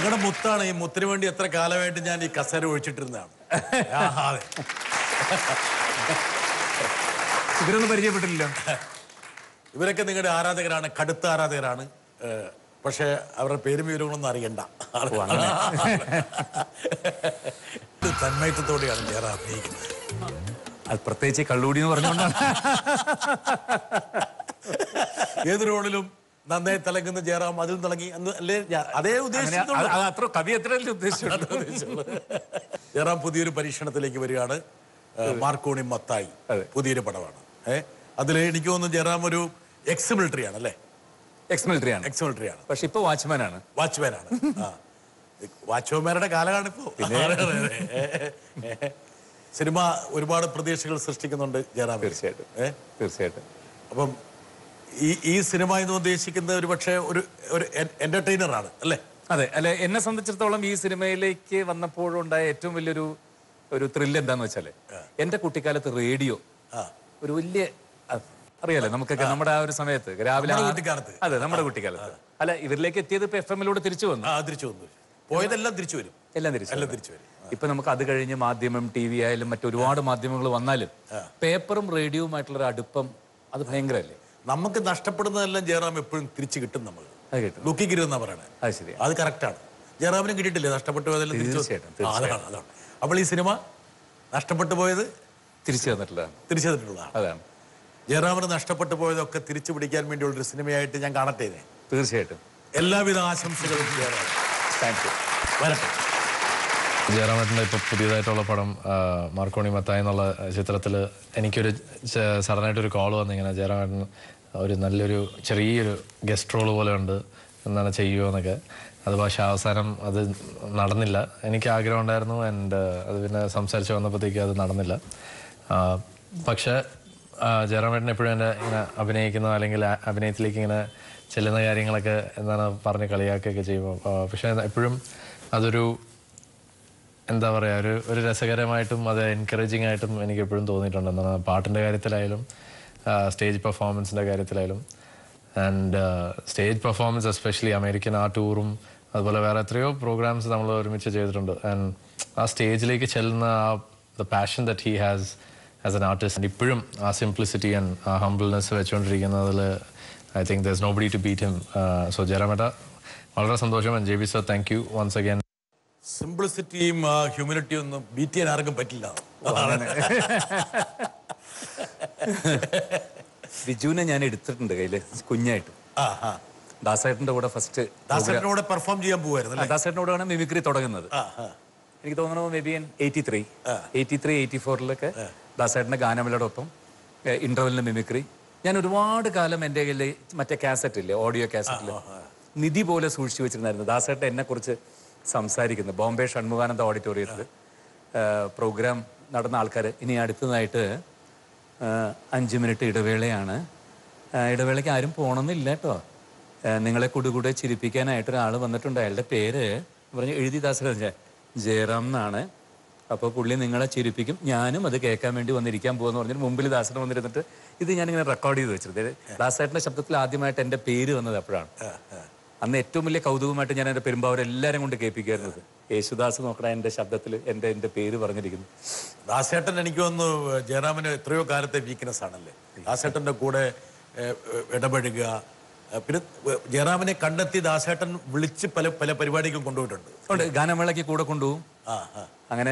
നിങ്ങളുടെ മുത്താണ് ഈ മുത്തിന് വേണ്ടി എത്ര കാലമായിട്ട് ഞാൻ ഈ കസേര ഒഴിച്ചിട്ടിരുന്നതാണ് ആ, അതെ ഇവരൊന്നും പരിചയപ്പെട്ടില്ലല്ലോ ഇവരൊക്കെ നിങ്ങളുടെ ആരാധകരാണ് കടുത്ത ആരാധകരാണ് ഏഹ്, പക്ഷേ അവരുടെ പേരും വിവരങ്ങളൊന്നും അറിയണ്ട ഇത് തന്മയത്വത്തോടെയാണ് ജയറാം അഭിനയിക്കുന്നത് അത് പ്രത്യേകിച്ച് കള്ളൂടി എന്ന് പറഞ്ഞുകൊണ്ടാണ് ഏത് റോളിലും നന്നായി തിളങ്ങുന്ന ജയറാം അതിൽ തിളങ്ങി എന്ന് അല്ലേ ഞാൻ- അതേ അങ്ങനെ ഉദ്ദേശിച്ചുള്ളൂ അത് അത് അത്ര കവി എത്രയല്ലേ ഉദ്ദേശിച്ചുള്ളൂ ജയറാം പുതിയൊരു പരീക്ഷണത്തിലേക്ക് വരികയാണ് ഏഹ്, മാർക്കോണി മത്തായി അതെ. പുതിയൊരു പടമാണ് ഏഹ് അതിൽ എനിക്ക് തോന്നുന്നു ജയറാം ഒരു എക്സ് മിലിറ്ററി ആണ് അല്ലേ എക്സ് മിലിറ്ററി ആണ് എക്സ് മിലിറ്ററി ആണ് പക്ഷെ ഇപ്പൊ വാച്ച്മാൻ ആണ് വാച്ച്മാനാണ് ആ വാച്ച്മാൻമാരുടെ കാലമാണ് ഇപ്പോ സിനിമ ഒരുപാട് പ്രതീക്ഷകൾ സൃഷ്ടിക്കുന്നുണ്ട് ജയറാം തീർച്ചയായിട്ടും. ഏ തീർച്ചയായിട്ടും അപ്പം ഈ ഈ സിനിമ എന്ന് ഉദ്ദേശിക്കുന്ന ഒരു പക്ഷേ ഒരു ഒരു എന്റർടൈനർ ആണ് അല്ലേ അതെ അല്ലെ എന്നെ സംബന്ധിച്ചിടത്തോളം ഈ സിനിമയിലേക്ക് വന്നപ്പോഴുണ്ടായ ഏറ്റവും വലിയൊരു ഒരു ത്രില്ല് എന്താന്ന് വെച്ചാല് എന്റെ കുട്ടിക്കാലത്ത് റേഡിയോ ആ ഒരു വലിയ അ- അറിയാലോ നമുക്കൊക്കെ നമ്മുടെ ആ ഒരു സമയത്ത് രാവിലെ നമ്മുടെ ആ- കുട്ടിക്കാലത്ത്. അതെ നമ്മുടെ കുട്ടിക്കാലത്ത് അല്ല ഇവരിലേക്ക് എത്തിയത് ഇപ്പൊ എഫ് എമ്മിലൂടെ തിരിച്ചു വന്നു ആ തിരിച്ചു വന്നു പോയതെല്ലാം തിരിച്ചു വരും എല്ലാം തിരിച്ചു എല്ലാം വന്നു. തിരിച്ചു വരും ഇപ്പൊ നമുക്ക് അത് കഴിഞ്ഞ് മാധ്യമം ടി വി ആയാലും മറ്റൊരുപാട് മാധ്യമങ്ങൾ വന്നാലും പേപ്പറും റേഡിയോവുമായിട്ടുള്ള ഒരു അടുപ്പം അത് ഭയങ്കരല്ലേ നമുക്ക് നഷ്ടപ്പെടുന്നതെല്ലാം ജയറാം എപ്പോഴും തിരിച്ചു കിട്ടും നമ്മൾ അത് കിട്ടും ലുക്കിക്കിരു എന്നാ പറയണേ അത് ശരിയാ അത് കറക്റ്റാണ് ജയറാമിനും കിട്ടിയിട്ടില്ലേ നഷ്ടപ്പെട്ടു പോയതെല്ലാം തിരിച്ചു തീർച്ചയായിട്ടും, ആ, അതാണ് അതാണ് അപ്പോൾ ഈ സിനിമ നഷ്ടപ്പെട്ടു പോയത് തിരിച്ചു തന്നിട്ടുള്ളതാണ് തിരിച്ചു തന്നിട്ടുള്ളതാണ് അതാണ് ജയറാമിന് നഷ്ടപ്പെട്ടു പോയതൊക്കെ തിരിച്ചു പിടിക്കാൻ വേണ്ടിയുള്ള ഒരു സിനിമയായിട്ട് ഞാൻ കാണട്ടെ ഇതിനെ തീർച്ചയായിട്ടും എല്ലാവിധ ആശംസകളും ജയറാം താങ്ക് യു വരട്ടെ ജയറാമേട്ടൻ്റെ ഇപ്പോൾ പുതിയതായിട്ടുള്ള പടം ആ, മാർക്കോണി മത്തായി എന്നുള്ള ചിത്രത്തിൽ എനിക്കൊരു സഡനായിട്ടൊരു കോൾ വന്നു ഇങ്ങനെ ജയറാമേട്ടൻ ഒരു നല്ലൊരു ചെറിയൊരു ഗസ്റ്റ് റോൾ പോലെ ഉണ്ട് എന്താണ് ചെയ്യുമോ എന്നൊക്കെ അത് പക്ഷേ അവസാനം അത് നടന്നില്ല എനിക്ക് ആഗ്രഹം ഉണ്ടായിരുന്നു ആൻഡ് അത് പിന്നെ സംസാരിച്ച് വന്നപ്പോഴത്തേക്ക് അത് നടന്നില്ല ആ, പക്ഷേ ആ, ജയറാമേട്ടൻ എപ്പോഴും എന്നെ ഇങ്ങനെ അഭിനയിക്കുന്ന അല്ലെങ്കിൽ ആ- അഭിനയത്തിലേക്ക് ഇങ്ങനെ ചെല്ലുന്ന കാര്യങ്ങളൊക്കെ എന്താണ് പറഞ്ഞ് കളിയാക്കുകയൊക്കെ ചെയ്യുമ്പോൾ ആ, പക്ഷേ എപ്പോഴും അതൊരു എന്താ പറയുക ഒരു ഒരു രസകരമായിട്ടും അത് എൻകറേജിങ് ആയിട്ടും എനിക്ക് എപ്പോഴും തോന്നിയിട്ടുണ്ട് എന്താണ് പാട്ടിൻ്റെ കാര്യത്തിലായാലും സ്റ്റേജ് പെർഫോമൻസിൻ്റെ കാര്യത്തിലായാലും and stage performance especially American ആ ടൂറും അതുപോലെ വേറെ എത്രയോ പ്രോഗ്രാംസ് നമ്മൾ ഒരുമിച്ച് ചെയ്തിട്ടുണ്ട് ആൻഡ് ആ സ്റ്റേജിലേക്ക് ചെല്ലുന്ന ആ the passion that he has as an artist ഇപ്പോഴും ആ സിംപ്ലിസിറ്റി ആൻഡ് ആ ഹംബിൾനെസ് വെച്ചുകൊണ്ടിരിക്കുന്നതിൽ I think there is nobody to beat him so ജയറാമേട്ട വളരെ സന്തോഷം and J B sir thank you once again സിംപ്ലിസിറ്റിയും ഹ്യൂമിനിറ്റിയും ഒന്നും ബീറ്റ് ചെയ്യാൻ ആർക്കും പറ്റില്ല ബിജുവിനെ ഞാൻ എടുത്തിട്ടുണ്ട് കയ്യില് കുഞ്ഞായിട്ട് ആ ആ ദാസേട്ടന്റെ കൂടെ ഫസ്റ്റ് ദാസേട്ടൻ്റെ കൂടെ പെർഫോം ചെയ്യാൻ പോവായിരുന്നു അല്ലേ ദാസേട്ടൻ്റെ കൂടെയാണ് മിമിക്രി തുടങ്ങുന്നത് ആ ആ എനിക്ക് തോന്നുന്നു maybe eighty three eighty three eighty ഫോറിലൊക്കെ ദാസേട്ടൻ്റെ ഗാനമേളയോടൊപ്പം ഇന്റർവെല്ലിന് മിമിക്രി ഞാൻ ഒരുപാട് കാലം എൻ്റെ കയ്യിൽ മറ്റേ കാസറ്റ് ഇല്ലേ ഓഡിയോ കാസറ്റിൽ നിധി പോലെ സൂക്ഷിച്ചു വെച്ചിരുന്നായിരുന്നു ദാസേട്ടൻ എന്നെ കുറിച്ച് സംസാരിക്കുന്നത് ബോംബെ ഷൺമുഖാനന്ദ ഓഡിറ്റോറിയത്തിൽ പ്രോഗ്രാം നടന്ന ആൾക്കാർ ഇനി അടുത്തതായിട്ട് ആ, അഞ്ച് മിനിറ്റ് ഇടവേളയാണ് ആ, ഇടവേളയ്ക്ക് ആരും പോകണമെന്നില്ല കേട്ടോ നിങ്ങളെ കുടുകൂടെ ചിരിപ്പിക്കാനായിട്ട് ഒരാൾ വന്നിട്ടുണ്ട് അയാളുടെ പേര് പറഞ്ഞ് എഴുതി ദാസര ജയറാം എന്നാണ് അപ്പോൾ പുള്ളി നിങ്ങളെ ചിരിപ്പിക്കും ഞാനും അത് കേൾക്കാൻ വേണ്ടി വന്നിരിക്കാൻ പോകുമെന്ന് പറഞ്ഞിട്ട് മുമ്പിൽ ദാസൻ വന്നിരുന്നിട്ട് ഇത് ഞാനിങ്ങനെ റെക്കോർഡ് ചെയ്ത് വെച്ചിരുന്നത് ദാസേട്ടൻ്റെ ശബ്ദത്തിൽ ആദ്യമായിട്ട് എൻ്റെ പേര് വന്നത് അപ്പോഴാണ് അന്ന് ഏറ്റവും വലിയ കൗതുകമായിട്ട് ഞാൻ എൻ്റെ പെരുമ്പാവൂർ എല്ലാവരും കൊണ്ട് കേൾപ്പിക്കായിരുന്നത് യേശുദാസ് നോക്കണ എൻ്റെ ശബ്ദത്തിൽ എൻ്റെ എൻ്റെ പേര് പറഞ്ഞിരിക്കുന്നു ദാസേട്ടൻ എനിക്ക് തോന്നുന്നു ജയറാമിന് എത്രയോ കാലത്തെ വീക്ക്നെസ് ആണല്ലേ ദാസേട്ടൻ്റെ കൂടെ ഏഹ്, ഇടപഴകുക ഏഹ്, പിന്നെ ജയറാമിനെ കണ്ടെത്തി ദാസേട്ടൻ വിളിച്ച് പല പല പരിപാടിക്കും കൊണ്ടുപോയിട്ടുണ്ട് ഉണ്ട് ഗാനമേളയ്ക്ക് കൂടെ കൊണ്ടുപോകും ആ ആ അങ്ങനെ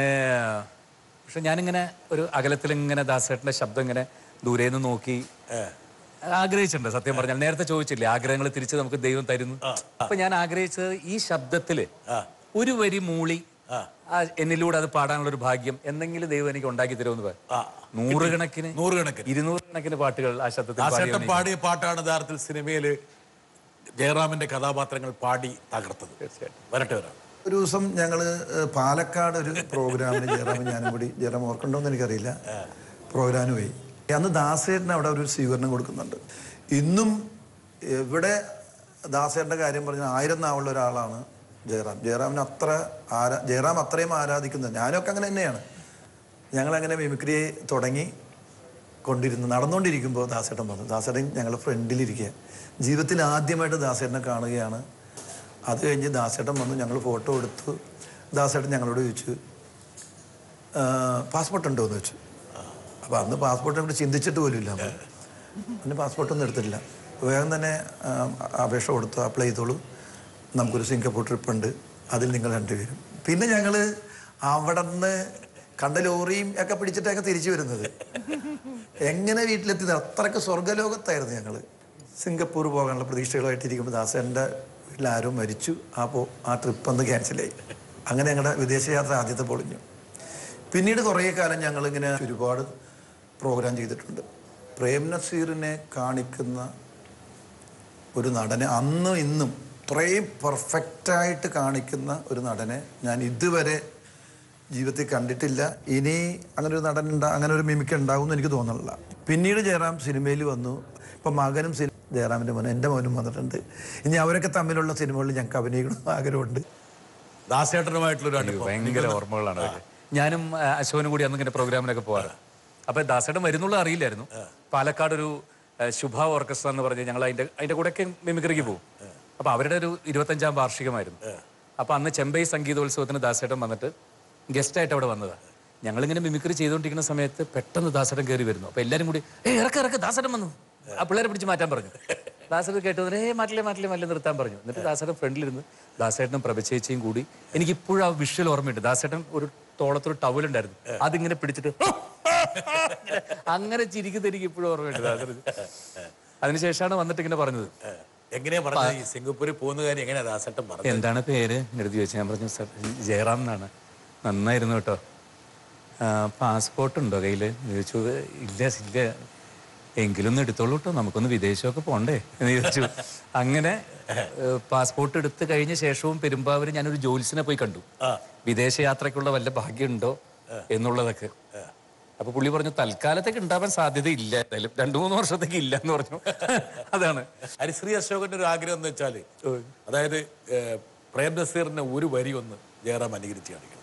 പക്ഷെ ഞാനിങ്ങനെ ഒരു അകലത്തിൽ ഇങ്ങനെ ദാസേട്ടൻ്റെ ശബ്ദം ഇങ്ങനെ ദൂരെ നിന്ന് നോക്കി ആഗ്രഹിച്ചിട്ടുണ്ട് സത്യം പറഞ്ഞാൽ നേരത്തെ ചോദിച്ചില്ലേ ആഗ്രഹങ്ങൾ തിരിച്ച് നമുക്ക് ദൈവം തരുന്നു അപ്പൊ ഞാൻ ആഗ്രഹിച്ചത് ഈ ശബ്ദത്തില് ഒരു വരി മൂളി ആ എന്നിലൂടെ അത് പാടാനുള്ള ഒരു ഭാഗ്യം എന്തെങ്കിലും ദൈവം എനിക്ക് ഉണ്ടാക്കി തരുമെന്ന് പറ ആ. നൂറുകണക്കിന് നൂറുകണക്കിന് ഇരുന്നൂറുകണക്കിന് പാട്ടുകൾ ആ ശബ്ദത്തിൽ ദാസേട്ടൻ പാടിയവനെ- പാടിയ പാട്ടാണ് യഥാർത്ഥത്തിൽ സിനിമയിൽ ജയറാമിന്റെ കഥാപാത്രങ്ങൾ പാടി തകർത്തത് തീർച്ചയായിട്ടും വരട്ടെ വരാം ഒരു ദിവസം ഞങ്ങൾ പാലക്കാട് ഒരു പ്രോഗ്രാമിന് ജയറാമും ഞാനും കൂടി ജയറാം ഓർക്കണ്ടോന്ന് എനിക്കറിയില്ല പ്രോഗ്രാമിന് പോയി അന്ന് ദാസേട്ടന് അവിടെ ഒരു സ്വീകരണം കൊടുക്കുന്നുണ്ട് ഇന്നും എവിടെ ദാസേട്ടൻ്റെ കാര്യം പറഞ്ഞാൽ ആയിരം നാവുള്ള ഒരാളാണ് ജയറാം ജയറാമിന് അത്ര ആരാ ജയറാം അത്രയും ആരാധിക്കുന്നത് ഞാനൊക്കെ അങ്ങനെ തന്നെയാണ് ഞങ്ങളങ്ങനെ മിമിക്രി തുടങ്ങി കൊണ്ടിരുന്നു നടന്നുകൊണ്ടിരിക്കുമ്പോൾ ദാസേട്ടൻ വന്നു ദാസേട്ടൻ ഞങ്ങൾ ഫ്രണ്ടിലിരിക്കുക ജീവിതത്തിൽ ആദ്യമായിട്ട് ദാസേട്ടനെ കാണുകയാണ് അത് കഴിഞ്ഞ് ദാസേട്ടൻ വന്നു ഞങ്ങൾ ഫോട്ടോ എടുത്തു ദാസേട്ടൻ ഞങ്ങളോട് ചോദിച്ചു പാസ്പോർട്ട് ഉണ്ടോ എന്ന് വെച്ചു അപ്പോൾ അന്ന് പാസ്പോർട്ട് ഇവിടെ ചിന്തിച്ചിട്ട് പോലും ഇല്ല നമ്മൾ അന്ന് പാസ്പോർട്ടൊന്നും എടുത്തിട്ടില്ല വേഗം തന്നെ ആ, അപേക്ഷ കൊടുത്തു അപ്ലൈ ചെയ്തോളൂ നമുക്കൊരു സിംഗപ്പൂർ ട്രിപ്പ് ഉണ്ട് അതിൽ നിങ്ങൾ രണ്ടുപേരും പിന്നെ ഞങ്ങൾ അവിടെ നിന്ന് കണ്ട ലോറിയും ഒക്കെ പിടിച്ചിട്ടൊക്കെ തിരിച്ചു വരുന്നത് എങ്ങനെ വീട്ടിലെത്തി അത്രയ്ക്ക് സ്വർഗ്ഗലോകത്തായിരുന്നു ഞങ്ങൾ സിംഗപ്പൂർ പോകാനുള്ള പ്രതീക്ഷകളായിട്ടിരിക്കുമ്പോൾ ദാസേൻ്റെ വീട്ടിൽ ആരോ മരിച്ചു ആ പോ ആ ട്രിപ്പ് ഒന്ന് ക്യാൻസലായി അങ്ങനെ ഞങ്ങളുടെ വിദേശയാത്ര ആദ്യത്തെ പൊളിഞ്ഞു പിന്നീട് കുറേ കാലം ഞങ്ങളിങ്ങനെ ഒരുപാട് പ്രോഗ്രാം ചെയ്തിട്ടുണ്ട് പ്രേം നസീറിനെ കാണിക്കുന്ന ഒരു നടനെ അന്നും ഇന്നും ഇത്രയും പെർഫെക്റ്റായിട്ട് കാണിക്കുന്ന ഒരു നടനെ ഞാൻ ഇതുവരെ ജീവിതത്തിൽ കണ്ടിട്ടില്ല ഇനി അങ്ങനെ ഒരു നടൻ ഉണ്ടാ അങ്ങനെ ഒരു മിമിക്ക ഉണ്ടാവും എന്ന് എനിക്ക് തോന്നുന്നില്ല പിന്നീട് ജയറാം സിനിമയിൽ വന്നു ഇപ്പം മകനും സിനി ജയറാമിൻ്റെ മോനും എൻ്റെ മോനും വന്നിട്ടുണ്ട് ഇനി അവരൊക്കെ തമ്മിലുള്ള സിനിമകളിൽ ഞങ്ങൾക്ക് അഭിനയിക്കണം ആഗ്രഹമുണ്ട് ദാസേട്ടനുമായിട്ടുള്ള ഒരു അയ്യോ, അടുപ്പം ഭയങ്കര ഓർമ്മകളാണ് അതൊക്കെ. ഞാനും ആ, അശോകനും കൂടി അന്ന് ഇങ്ങനെ പ്രോഗ്രാമിനൊക്കെ പോവാറ് അപ്പൊ ദാസേട്ടൻ വരുന്നുള്ള അറിയില്ലായിരുന്നു പാലക്കാട് ഒരു ആ, ശുഭ ഓർക്കസ്ട്ര എന്ന് പറഞ്ഞ് ഞങ്ങൾ അതിന്റെ അതിന്റെ കൂടെയൊക്കെ മിമിക്രിക്ക് പോകും അപ്പൊ അവരുടെ ഒരു ഇരുപത്തഞ്ചാം വാർഷികമായിരുന്നു അപ്പൊ അന്ന് ചെമ്പൈ സംഗീതോത്സവത്തിന് ദാസേട്ടൻ വന്നിട്ട് ഗസ്റ്റായിട്ട് അവിടെ വന്നതാ ഞങ്ങളിങ്ങനെ മിമിക്രി ചെയ്തുകൊണ്ടിരിക്കുന്ന സമയത്ത് പെട്ടെന്ന് ദാസേട്ടൻ കയറി വരുന്നു അപ്പൊ എല്ലാരും കൂടി ഏ ഇറക്ക ഇറക്ക ദാസേട്ടൻ വന്നു ആ പിള്ളേരെ പിടിച്ച് മാറ്റാൻ പറഞ്ഞു ദാസേട്ടൻ കേട്ടു ഏ മാറ്റില്ലേ മാറ്റില്ലേ മാറ്റില്ലേ നിർത്താൻ പറഞ്ഞു എന്നിട്ട് ദാസേട്ടൻ ഫ്രണ്ടിലിരുന്ന് ദാസേട്ടനും പ്രഭചേച്ചിയും കൂടി എനിക്ക് ഇപ്പോഴും ആ വിഷ്വൽ ഓർമ്മയുണ്ട് ദാസേട്ടൻ ഒരു തോളത്തൊരു ടവൽ ഉണ്ടായിരുന്നു അതിങ്ങനെ പിടിച്ചിട്ട് ഇങ്ങനെ അങ്ങനെ ചിരിക്കുന്നത് എനിക്ക് ഇപ്പോഴും ഓർമ്മയുണ്ട് ദാസേട്ടൻ അതിനുശേഷമാണ് വന്നിട്ട് ഇങ്ങനെ പറഞ്ഞത് എങ്ങനെയാ പറഞ്ഞത് ഈ സിംഗപ്പൂരിൽ പോകുന്ന കാര്യം എങ്ങനെയാ ദാസേട്ടൻ പറഞ്ഞത് എന്താണ് പേര് എഴുതി ചോദിച്ചു ഞാൻ പറഞ്ഞു "സർ, ജയറാം എന്നാണ് നന്നായിരുന്നു കേട്ടോ പാസ്പോർട്ട് ഉണ്ടോ കയ്യിൽ ചോദിച്ചു ഇല്ല ഇല്ല എങ്കിലും ഒന്ന് എടുത്തോളൂ കേട്ടോ നമുക്കൊന്ന് വിദേശമൊക്കെ പോണ്ടേ എന്ന് ചോദിച്ചു അങ്ങനെ പാസ്പോർട്ട് എടുത്ത് കഴിഞ്ഞ ശേഷവും പെരുമ്പാവൂര് ഞാനൊരു ജോലിസിനെ പോയി കണ്ടു വിദേശയാത്രയ്ക്കുള്ള വല്ല ഭാഗ്യമുണ്ടോ എന്നുള്ളതൊക്കെ അപ്പൊ പുള്ളി പറഞ്ഞു തൽക്കാലത്തേക്ക് ഉണ്ടാവാൻ സാധ്യതയില്ല എന്തായാലും രണ്ടു മൂന്ന് വർഷത്തേക്ക് ഇല്ല എന്ന് പറഞ്ഞു അതാണ് ഹരിശ്രീ അശോകന്റെ ഒരു ആഗ്രഹം എന്ന് വെച്ചാല് അതായത് ഏഹ്, പ്രേം നസീറിന്റെ ഒരു വരി ഒന്ന് ജയറാം അനുകരിച്ച് കാണിക്കണം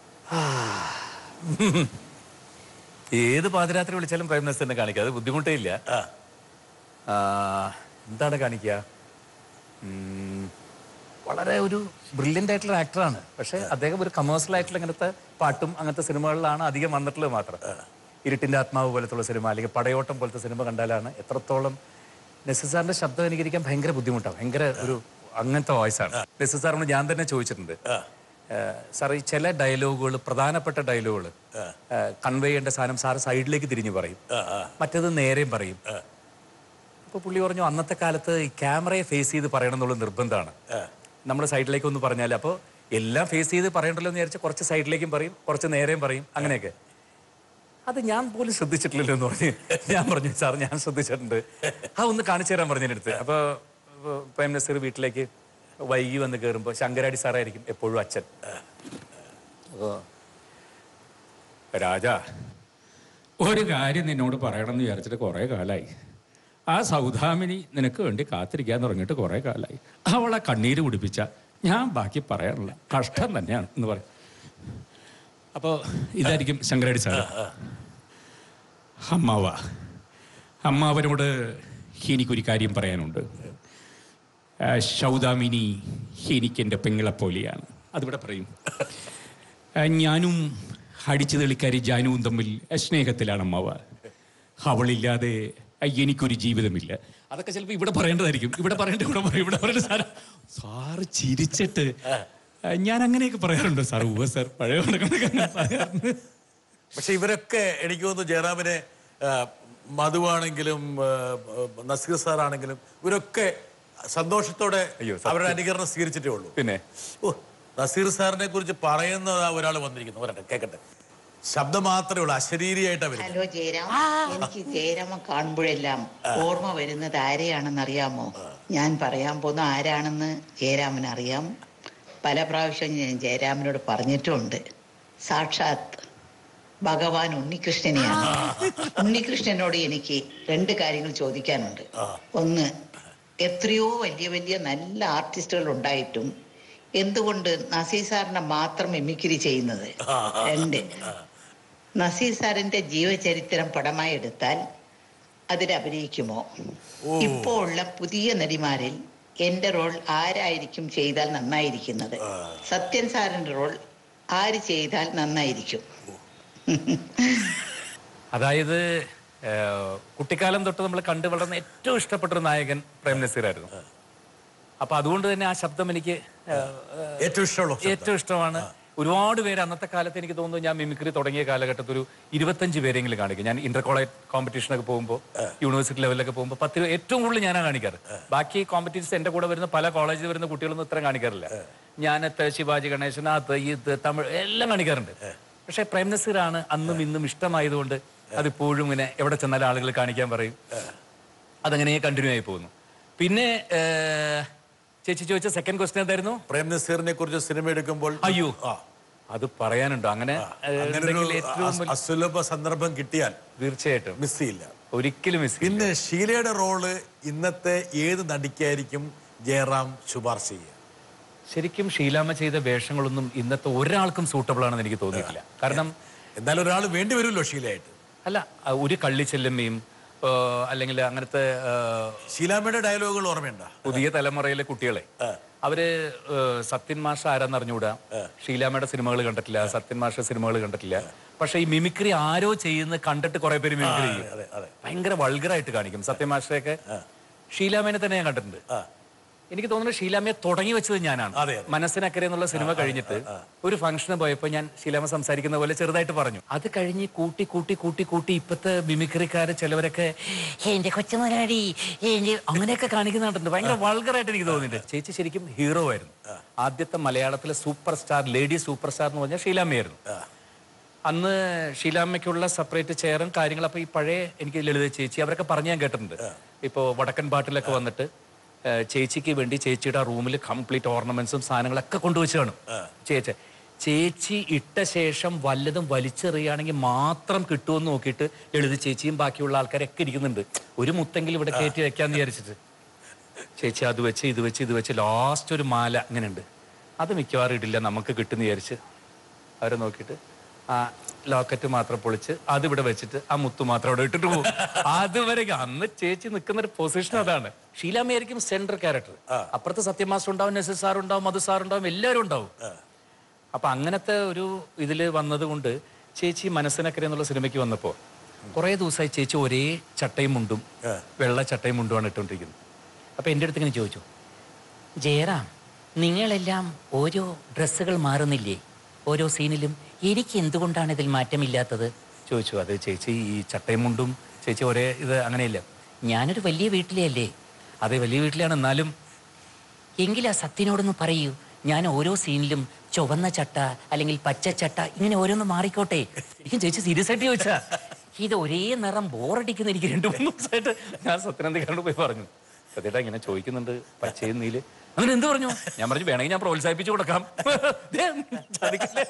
ഏത് പാതിരാത്രി വിളിച്ചാലും പ്രൈം മിനിസ്റ്ററിനെ കാണിക്കുക അത് ബുദ്ധിമുട്ടേ ഇല്ല ആ, എന്താണ് കാണിക്കുക ഉം, വളരെ ഒരു ബ്രില്യൻ്റ് ആയിട്ടുള്ള ആക്ടറാണ് പക്ഷെ അദ്ദേഹം ഒരു കമേഴ്സ്യൽ ആയിട്ടുള്ള ഇങ്ങനത്തെ പാട്ടും അങ്ങനത്തെ സിനിമകളിലാണ് അധികം വന്നിട്ടുള്ളത് മാത്രം ഇരുട്ടിന്റെ ആത്മാവ് പോലത്തുള്ള സിനിമ അല്ലെങ്കിൽ പടയോട്ടം പോലത്തെ സിനിമ കണ്ടാലാണ് എത്രത്തോളം നെസസാറിന്റെ ശബ്ദം അനുകരിക്കാൻ ഭയങ്കര ബുദ്ധിമുട്ടാണ് ഭയങ്കര ഒരു അങ്ങനത്തെ വോയിസ് ആണ് നെസസാറിനോട് ഞാൻ തന്നെ ചോദിച്ചിട്ടുണ്ട് സാർ ഈ ചില ഡയലോഗുകൾ പ്രധാനപ്പെട്ട ഡയലോഗുകൾ കൺവേ ചെയ്യേണ്ട സാധനം സാർ സൈഡിലേക്ക് തിരിഞ്ഞു പറയും മറ്റേത് നേരെയും പറയും അപ്പൊ പുള്ളി പറഞ്ഞു അന്നത്തെ കാലത്ത് ഈ ക്യാമറയെ ഫേസ് ചെയ്ത് പറയണം എന്നുള്ള നിർബന്ധമാണ് നമ്മുടെ സൈഡിലേക്ക് ഒന്ന് പറഞ്ഞാൽ അപ്പോൾ എല്ലാം ഫേസ് ചെയ്ത് പറയണ്ടല്ലോ എന്ന് വിചാരിച്ചാൽ കുറച്ച് സൈഡിലേക്കും പറയും കുറച്ച് നേരെയും പറയും അങ്ങനെയൊക്കെ അത് ഞാൻ പോലും ശ്രദ്ധിച്ചിട്ടില്ലല്ലോ എന്ന് പറഞ്ഞ് ഞാൻ പറഞ്ഞു സാർ ഞാൻ ശ്രദ്ധിച്ചിട്ടുണ്ട് ആ ഒന്ന് കാണിച്ചു തരാൻ പറഞ്ഞു അടുത്ത് അപ്പോൾ പ്രൈം നസീർ വീട്ടിലേക്ക് വൈകി വന്ന് കയറുമ്പോൾ ശങ്കരാടി സാറായിരിക്കും എപ്പോഴും അച്ഛൻ അപ്പോൾ രാജാ ഒരു കാര്യം നിന്നോട് പറയണമെന്ന് വിചാരിച്ചിട്ട് കുറേ കാലമായി ആ സൗദാമിനി നിനക്ക് വേണ്ടി കാത്തിരിക്കാൻ തുടങ്ങിയിട്ട് കുറേ കാലമായി അവളെ കണ്ണീര് കുടിപ്പിച്ച ഞാൻ ബാക്കി പറയാനുള്ള കഷ്ടം തന്നെയാണ് എന്ന് പറയും അപ്പോൾ ഇതായിരിക്കും ശങ്കരാടി സാറ് അമ്മാവ അമ്മാവനോട് എനിക്കൊരു കാര്യം പറയാനുണ്ട് ആ, ശൗദാമിനി എനിക്കെൻ്റെ പെങ്ങളെപ്പോലെയാണ് അതിവിടെ പറയും ആ, ഞാനും അടിച്ചു തെളിക്കാരി ജാനുവും തമ്മിൽ സ്നേഹത്തിലാണ് അമ്മാവ അവളില്ലാതെ ആ, എനിക്കൊരു ജീവിതമില്ല അതൊക്കെ ചിലപ്പോൾ ഇവിടെ പറയേണ്ടതായിരിക്കും ഇവിടെ പറയേണ്ട ഇവിടെ പറയും ഇവിടെ പറയേണ്ട സാർ സാറ് ചിരിച്ചിട്ട് ആ, ഞാൻ അങ്ങനെയൊക്കെ പറയാറുണ്ട് സാർ ഉവ സാർ പഴയ നടക്കുന്നൊക്കെ അങ്ങനെ പറയാറുണ്ട് പക്ഷെ ഇവരൊക്കെ എനിക്ക് തോന്നുന്നു ജയറാമിനെ ആ, മധുവാണെങ്കിലും ആ, നസീർ സാറാണെങ്കിലും ഇവരൊക്കെ സന്തോഷത്തോടെ അയ്യോ, സത്യം. അവരുടെ അനുകരണം സ്വീകരിച്ചിട്ടേ ഉള്ളൂ പിന്നെ ഓ നസീർ സാറിനെ കുറിച്ച് പറയുന്ന ഒരാൾ വന്നിരിക്കുന്നു വരട്ടെ കേക്കട്ടെ ശബ്ദം മാത്രമേ ഉള്ളൂ അശരീരിയായിട്ടാണ് വരുന്നത് ഹലോ ജയരാം എനിക്ക് ജയരാമ കാണുമ്പോഴെല്ലാം ഓർമ്മ വരുന്നത് ആരെയാണെന്ന് അറിയാമോ ഞാൻ പറയാൻ പോകുന്ന ആരാണെന്ന് ജയരാമൻ അറിയാം പല പ്രാവശ്യം ഞാൻ ജയരാമനോട് പറഞ്ഞിട്ടുമുണ്ട് സാക്ഷാത് ഭഗവാൻ ഉണ്ണികൃഷ്ണനെയാണ് ഉണ്ണികൃഷ്ണനോട് എനിക്ക് രണ്ട് കാര്യങ്ങൾ ചോദിക്കാനുണ്ട് ഒന്ന് എത്രയോ വലിയ വലിയ നല്ല ആർട്ടിസ്റ്റുകൾ ഉണ്ടായിട്ടും എന്തുകൊണ്ട് നസീർ സാറിനെ മാത്രം എമിക്രി ചെയ്യുന്നത് രണ്ട് നസീർ സാറിന്റെ ജീവചരിത്രം പടമായി എടുത്താൽ അതിൽ അഭിനയിക്കുമോ ഇപ്പോൾ ഉള്ള പുതിയ നടിമാരിൽ എന്റെ റോൾ ആരായിരിക്കും ചെയ്താൽ നന്നായിരിക്കുന്നത് സത്യൻ സാറിന്റെ റോൾ ആര് ചെയ്താൽ നന്നായിരിക്കും അതായത് ഏഹ്, കുട്ടിക്കാലം തൊട്ട് നമ്മൾ കണ്ടു വളർന്ന ഏറ്റവും ഇഷ്ടപ്പെട്ട ഒരു നായകൻ പ്രേം നസീറായിരുന്നു അപ്പൊ അതുകൊണ്ട് തന്നെ ആ ശബ്ദം എനിക്ക് ഏഹ്, ഏഹ്, ഏറ്റവും ഇഷ്ടമുള്ള ശബ്ദം. ഏറ്റവും ഇഷ്ടമാണ് ഒരുപാട് പേര് അന്നത്തെ കാലത്ത് എനിക്ക് തോന്നുന്നു ഞാൻ മിമിക്രി തുടങ്ങിയ കാലഘട്ടത്തിൽ ഒരു ഇരുപത്തഞ്ച് പേരെങ്കിലും കാണിക്കും ഞാൻ ഇന്റർ കോളേജ് കോമ്പറ്റീഷനൊക്കെ പോകുമ്പോൾ യൂണിവേഴ്സിറ്റി ലെവലിലൊക്കെ പോകുമ്പോൾ പത്ത് രൂപ ഏറ്റവും കൂടുതൽ ഞാനാണ് കാണിക്കാറ് ബാക്കി കോമ്പറ്റീഷൻസ് എന്റെ കൂടെ വരുന്ന പല കോളേജിൽ വരുന്ന കുട്ടികളൊന്നും ഇത്ര കാണിക്കാറില്ല ഞാനത്ത് ശിവാജി ഗണേശൻ അത് ഇത് തമിഴ് എല്ലാം കാണിക്കാറുണ്ട് പക്ഷെ പ്രേം നസീറാണ് അന്നും ഇന്നും ഇഷ്ടമായതുകൊണ്ട് അതിപ്പോഴും ഇങ്ങനെ എവിടെ ചെന്നാലും ആളുകൾ കാണിക്കാൻ പറയും അതങ്ങനെ കണ്ടിന്യൂ ആയി പോകുന്നു പിന്നെ ഏഹ്, ചേച്ചി ചോദിച്ച സെക്കൻഡ് ക്വസ്റ്റ്യൻ എന്തായിരുന്നു പ്രേം നസീറിനെ കുറിച്ച് സിനിമ എടുക്കുമ്പോൾ അയ്യോ ആ അത് പറയാനുണ്ടോ അങ്ങനെ ഏഹ്, അങ്ങനെ ഉണ്ടെങ്കിൽ ഒരു ഏറ്റവും അസ്- വലിയ- അസുലഭ സന്ദർഭം കിട്ടിയാൽ തീർച്ചയായിട്ടും മിസ് ചെയ്യില്ല ഒരിക്കലും മിസ് ചെയ്യില്ല. പിന്നെ ഷീലയുടെ റോള് ഇന്നത്തെ ഏത് നടിക്കായിരിക്കും ജയറാം ശുപാർശ ചെയ്യുക ശരിക്കും ഷീലാമ്മ ചെയ്ത വേഷങ്ങളൊന്നും ഇന്നത്തെ ഒരാൾക്കും സൂട്ടബിൾ ആണെന്ന് എനിക്ക് തോന്നിയിട്ടില്ല കാരണം എന്നാലും ഒരാൾ വേണ്ടി വരുമല്ലോ ഷീലയായിട്ട് അല്ല ആ, ഒരു കള്ളിച്ചെല്ലമ്മയും ഏഹ്, അല്ലെങ്കിൽ അങ്ങനത്തെ ഏഹ്, ഷീലാമ്മയുടെ ഡയലോഗുകൾ ഓർമ്മയുണ്ടോ പുതിയ തലമുറയിലെ കുട്ടികളെ അവര് ഏഹ്, സത്യൻ മാഷ ആരാന്ന് അറിഞ്ഞുകൂടാ ഷീലാമ്മയുടെ സിനിമകൾ കണ്ടിട്ടില്ല സത്യൻ മാഷ സിനിമകൾ കണ്ടിട്ടില്ല പക്ഷെ ഈ മിമിക്രി ആരോ ചെയ്യുന്ന കണ്ടിട്ട് കുറെ പേര് മിമിക്രി ചെയ്യും ഭയങ്കര വൾഗറായിട്ട് കാണിക്കും സത്യൻ മാഷയൊക്കെ ഷീലാമ്മേനെ തന്നെ ഞാൻ കണ്ടിട്ടുണ്ട് എനിക്ക് തോന്നുന്നു ഷീലാമ്മയെ തുടങ്ങി വെച്ചത് ഞാനാണ് അതെ, അതെ. മനസ്സിനക്കരെ എന്നുള്ള സിനിമ കഴിഞ്ഞിട്ട് ഒരു ഫംഗ്ഷന് പോയപ്പോൾ ഞാൻ ഷീലാമ്മ സംസാരിക്കുന്ന പോലെ ചെറുതായിട്ട് പറഞ്ഞു അത് കഴിഞ്ഞ് കൂട്ടി കൂട്ടി കൂട്ടി കൂട്ടി ഇപ്പത്തെ മിമിക്രിക്കാര് ചിലവരൊക്കെ എന്റെ കൊച്ചുമുതലാടി എന്റെ അങ്ങനെയൊക്കെ കാണിക്കുന്നുണ്ട് ഭയങ്കര വൾഗറായിട്ട് എനിക്ക് തോന്നിയിട്ടുണ്ട് ചേച്ചി ശരിക്കും ഹീറോ ആയിരുന്നു ആദ്യത്തെ മലയാളത്തിലെ superstar lady superstar എന്ന് പറഞ്ഞാൽ ഷീലാമ്മയായിരുന്നു അന്ന് ഷീലാമ്മയ്ക്കുള്ള സെപ്പറേറ്റ് ചെയറും കാര്യങ്ങളും അപ്പൊ ഈ പഴയ എനിക്ക് ലളിത ചേച്ചി അവരൊക്കെ പറഞ്ഞു ഞാൻ കേട്ടിട്ടുണ്ട് ഇപ്പോൾ വടക്കൻ പാട്ടിലൊക്കെ വന്നിട്ട് ഏഹ്, ചേച്ചിക്ക് വേണ്ടി ചേച്ചിയുടെ റൂമിൽ കംപ്ലീറ്റ് ഓർണമെന്റ്സും സാധനങ്ങളൊക്കെ കൊണ്ടുവച്ച് കാണും ചേച്ചി ചേച്ചി ഇട്ട ശേഷം വല്ലതും വലിച്ചെറിയുകയാണെങ്കിൽ മാത്രം കിട്ടുമെന്ന് നോക്കിയിട്ട് ലളിത ചേച്ചിയും ബാക്കിയുള്ള ആൾക്കാരൊക്കെ ഇരിക്കുന്നുണ്ട് ഒരു മുത്തെങ്കിലും ഇവിടെ കയറ്റി വെക്കാന്ന് വിചാരിച്ചിട്ട് ചേച്ചി അത് വെച്ച് ഇത് വെച്ച് ഇത് വെച്ച് ലാസ്റ്റ് ഒരു മാല അങ്ങനെ ഉണ്ട് അത് മിക്കവാറും ഇടില്ല നമുക്ക് കിട്ടുന്ന വിചാരിച്ച് അവരെ നോക്കിയിട്ട് ആ ലോക്കറ്റ് മാത്രം പൊളിച്ച് അതിവിടെ വെച്ചിട്ട് ആ മുത്തു മാത്രം അവിടെ ഇട്ടിട്ട് പോകും അതുവരെ അന്ന് ചേച്ചി നിൽക്കുന്ന ഒരു പൊസിഷൻ അതാണ് ഷീലാമ്മയായിരിക്കും സെൻട്രൽ ക്യാരക്ടർ അപ്പുറത്ത് സത്യമാസ്റ്റർ ഉണ്ടാവും നസീർ സാർ ഉണ്ടാവും മധു സാർ ഉണ്ടാവും എല്ലാവരും ഉണ്ടാവും അപ്പൊ അങ്ങനത്തെ ഒരു ഇതില് വന്നത് കൊണ്ട് ചേച്ചി മനസ്സിനക്കരെ എന്നുള്ള സിനിമയ്ക്ക് വന്നപ്പോ കുറെ ദിവസമായി ചേച്ചി ഒരേ ചട്ടയും മുണ്ടും വെള്ള ചട്ടയും മുണ്ടുമാണ് ഇട്ടുകൊണ്ടിരിക്കുന്നത് അപ്പൊ എൻ്റെ അടുത്ത് ഇങ്ങനെ ചോദിച്ചു ജയറാം നിങ്ങളെല്ലാം ഓരോ ഡ്രസ്സുകൾ മാറുന്നില്ലേ ഓരോ സീനിലും എനിക്ക് എന്തുകൊണ്ടാണ് ഇതിൽ മാറ്റമില്ലാത്തത് ചോദിച്ചു അത് ചേച്ചി ഈ ചട്ടയും മുണ്ടും ചേച്ചി ഒരേ ഇത് അങ്ങനെയില്ല ഞാനൊരു വലിയ വീട്ടിലെ അല്ലേ അതെ വലിയ വീട്ടിലാണ് എന്നാലും എങ്കിൽ ആ സത്യനോടൊന്ന് പറയൂ ഞാൻ ഓരോ സീനിലും ചുവന്ന ചട്ട അല്ലെങ്കിൽ പച്ച ചട്ട ഇങ്ങനെ ഓരോന്ന് മാറിക്കോട്ടെ എനിക്ക് ചേച്ചി സീരിയസ് ആയിട്ട് ചോദിച്ചാ ഇത് ഒരേ നിറം ബോറടിക്കുന്ന എനിക്ക് രണ്ടു മൂന്ന് ദിവസമായിട്ട് ഞാൻ സത്യനന്ദിക്കാണ്ട് പോയി പറഞ്ഞു സത്യേട്ടാ ഇങ്ങനെ ചോദിക്കുന്നുണ്ട് പച്ചയും നീല് അങ്ങനെ എന്ത് പറഞ്ഞു ഞാൻ പറഞ്ഞു വേണമെങ്കിൽ ഞാൻ പ്രോത്സാഹിപ്പിച്ചു കൊടുക്കാം ദേ, ചതിക്കല്ലേ.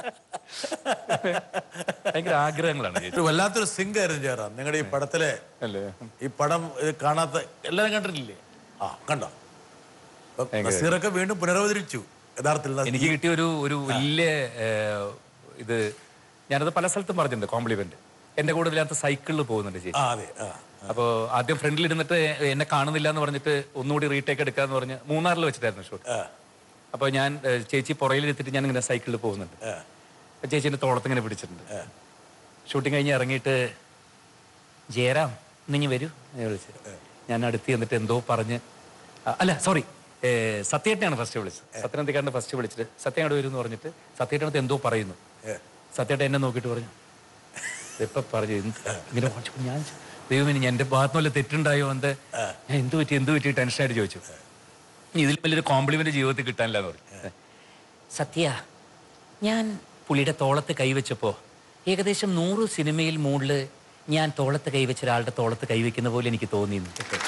ഭയങ്കര ആഗ്രഹങ്ങളാണ് ചേച്ചി ഒരു വല്ലാത്തൊരു സിങ്ക് ആയിരുന്നു ജയറാം നിങ്ങളുടെ ഈ പടത്തിലെ അല്ലേ ഈ പടം ഇത് കാണാത്ത എല്ലാവരും കണ്ടിട്ടില്ലേ ആ കണ്ടോ അപ്പൊ നസീറൊക്കെ വീണ്ടും പുനരവതരിച്ചു യഥാർത്ഥത്തിൽ നസീർ- എനിക്ക് കിട്ടിയ ഒരു ഒരു വലിയ ഏഹ്, ഇത് ഞാനത് പല സ്ഥലത്തും പറഞ്ഞിട്ടുണ്ട് കോംപ്ലിമെന്റ് എന്റെ കൂടെ ഇതിനകത്ത് സൈക്കിളിൽ പോകുന്നുണ്ട് ചേച്ചി ആ അതെ ആ അപ്പോൾ ആദ്യം ഫ്രണ്ടിൽ ഇരുന്നിട്ട് എന്നെ കാണുന്നില്ല എന്ന് പറഞ്ഞിട്ട് ഒന്നുകൂടി റീടേക്ക് എടുക്കാന്ന് പറഞ്ഞ് മൂന്നാറിൽ വെച്ചിട്ടായിരുന്നു ഷൂട്ട് അപ്പോൾ ഞാൻ ഏഹ്, ചേച്ചി പുറയിലിരുത്തിട്ട് ഞാൻ ഇങ്ങനെ സൈക്കിളിൽ പോകുന്നുണ്ട് അപ്പൊ ചേച്ചി എന്റെ തോളത്ത് ഇങ്ങനെ പിടിച്ചിട്ടുണ്ട് ഷൂട്ടിംഗ് കഴിഞ്ഞ് ഇറങ്ങിയിട്ട് ജയറാം ഇന്നിങ്ങി വരൂ എന്ന് വിളിച്ചു ഞാൻ അടുത്ത് ചെന്നിട്ട് എന്തോ പറഞ്ഞ് ആ, അല്ല സോറി സത്യേട്ടനെയാണ് ഫസ്റ്റ് വിളിച്ചത് സത്യനന്ദിക്കാരൻ്റെ ഫസ്റ്റ് വിളിച്ചിട്ട് സത്യം അവിടെ വരും എന്ന് പറഞ്ഞിട്ട് സത്യേട്ടനത്ത് എന്തോ പറയുന്നു സത്യേട്ടൻ എന്നെ നോക്കിയിട്ട് പറഞ്ഞു ഇപ്പൊ പറഞ്ഞു എന്ത് ഇങ്ങനെ വാങ്ങിച്ചു. ഞാൻ ചോ- ദൈവമേ ഞാൻ എന്റെ ഭാഗത്ത് വല്ല തെറ്റുണ്ടായോ എന്ത് ഞാൻ എന്ത് പറ്റി എന്ത് പറ്റി ടെൻഷനായിട്ട് ചോദിച്ചു ഇനി ഇതിൽ വലിയൊരു കോംപ്ലിമെന്റ് ജീവിതത്തിൽ കിട്ടാനില്ല എന്ന് പറഞ്ഞു സത്യ ഞാൻ പുള്ളിയുടെ തോളത്ത് കൈവച്ചപ്പോ ഏകദേശം നൂറ് സിനിമയിൽ മുകളിൽ ഞാൻ തോളത്ത് കൈവച്ച ഒരാളുടെ തോളത്ത് കൈവയ്ക്കുന്ന പോലെ എനിക്ക് തോന്നിയിരുന്നു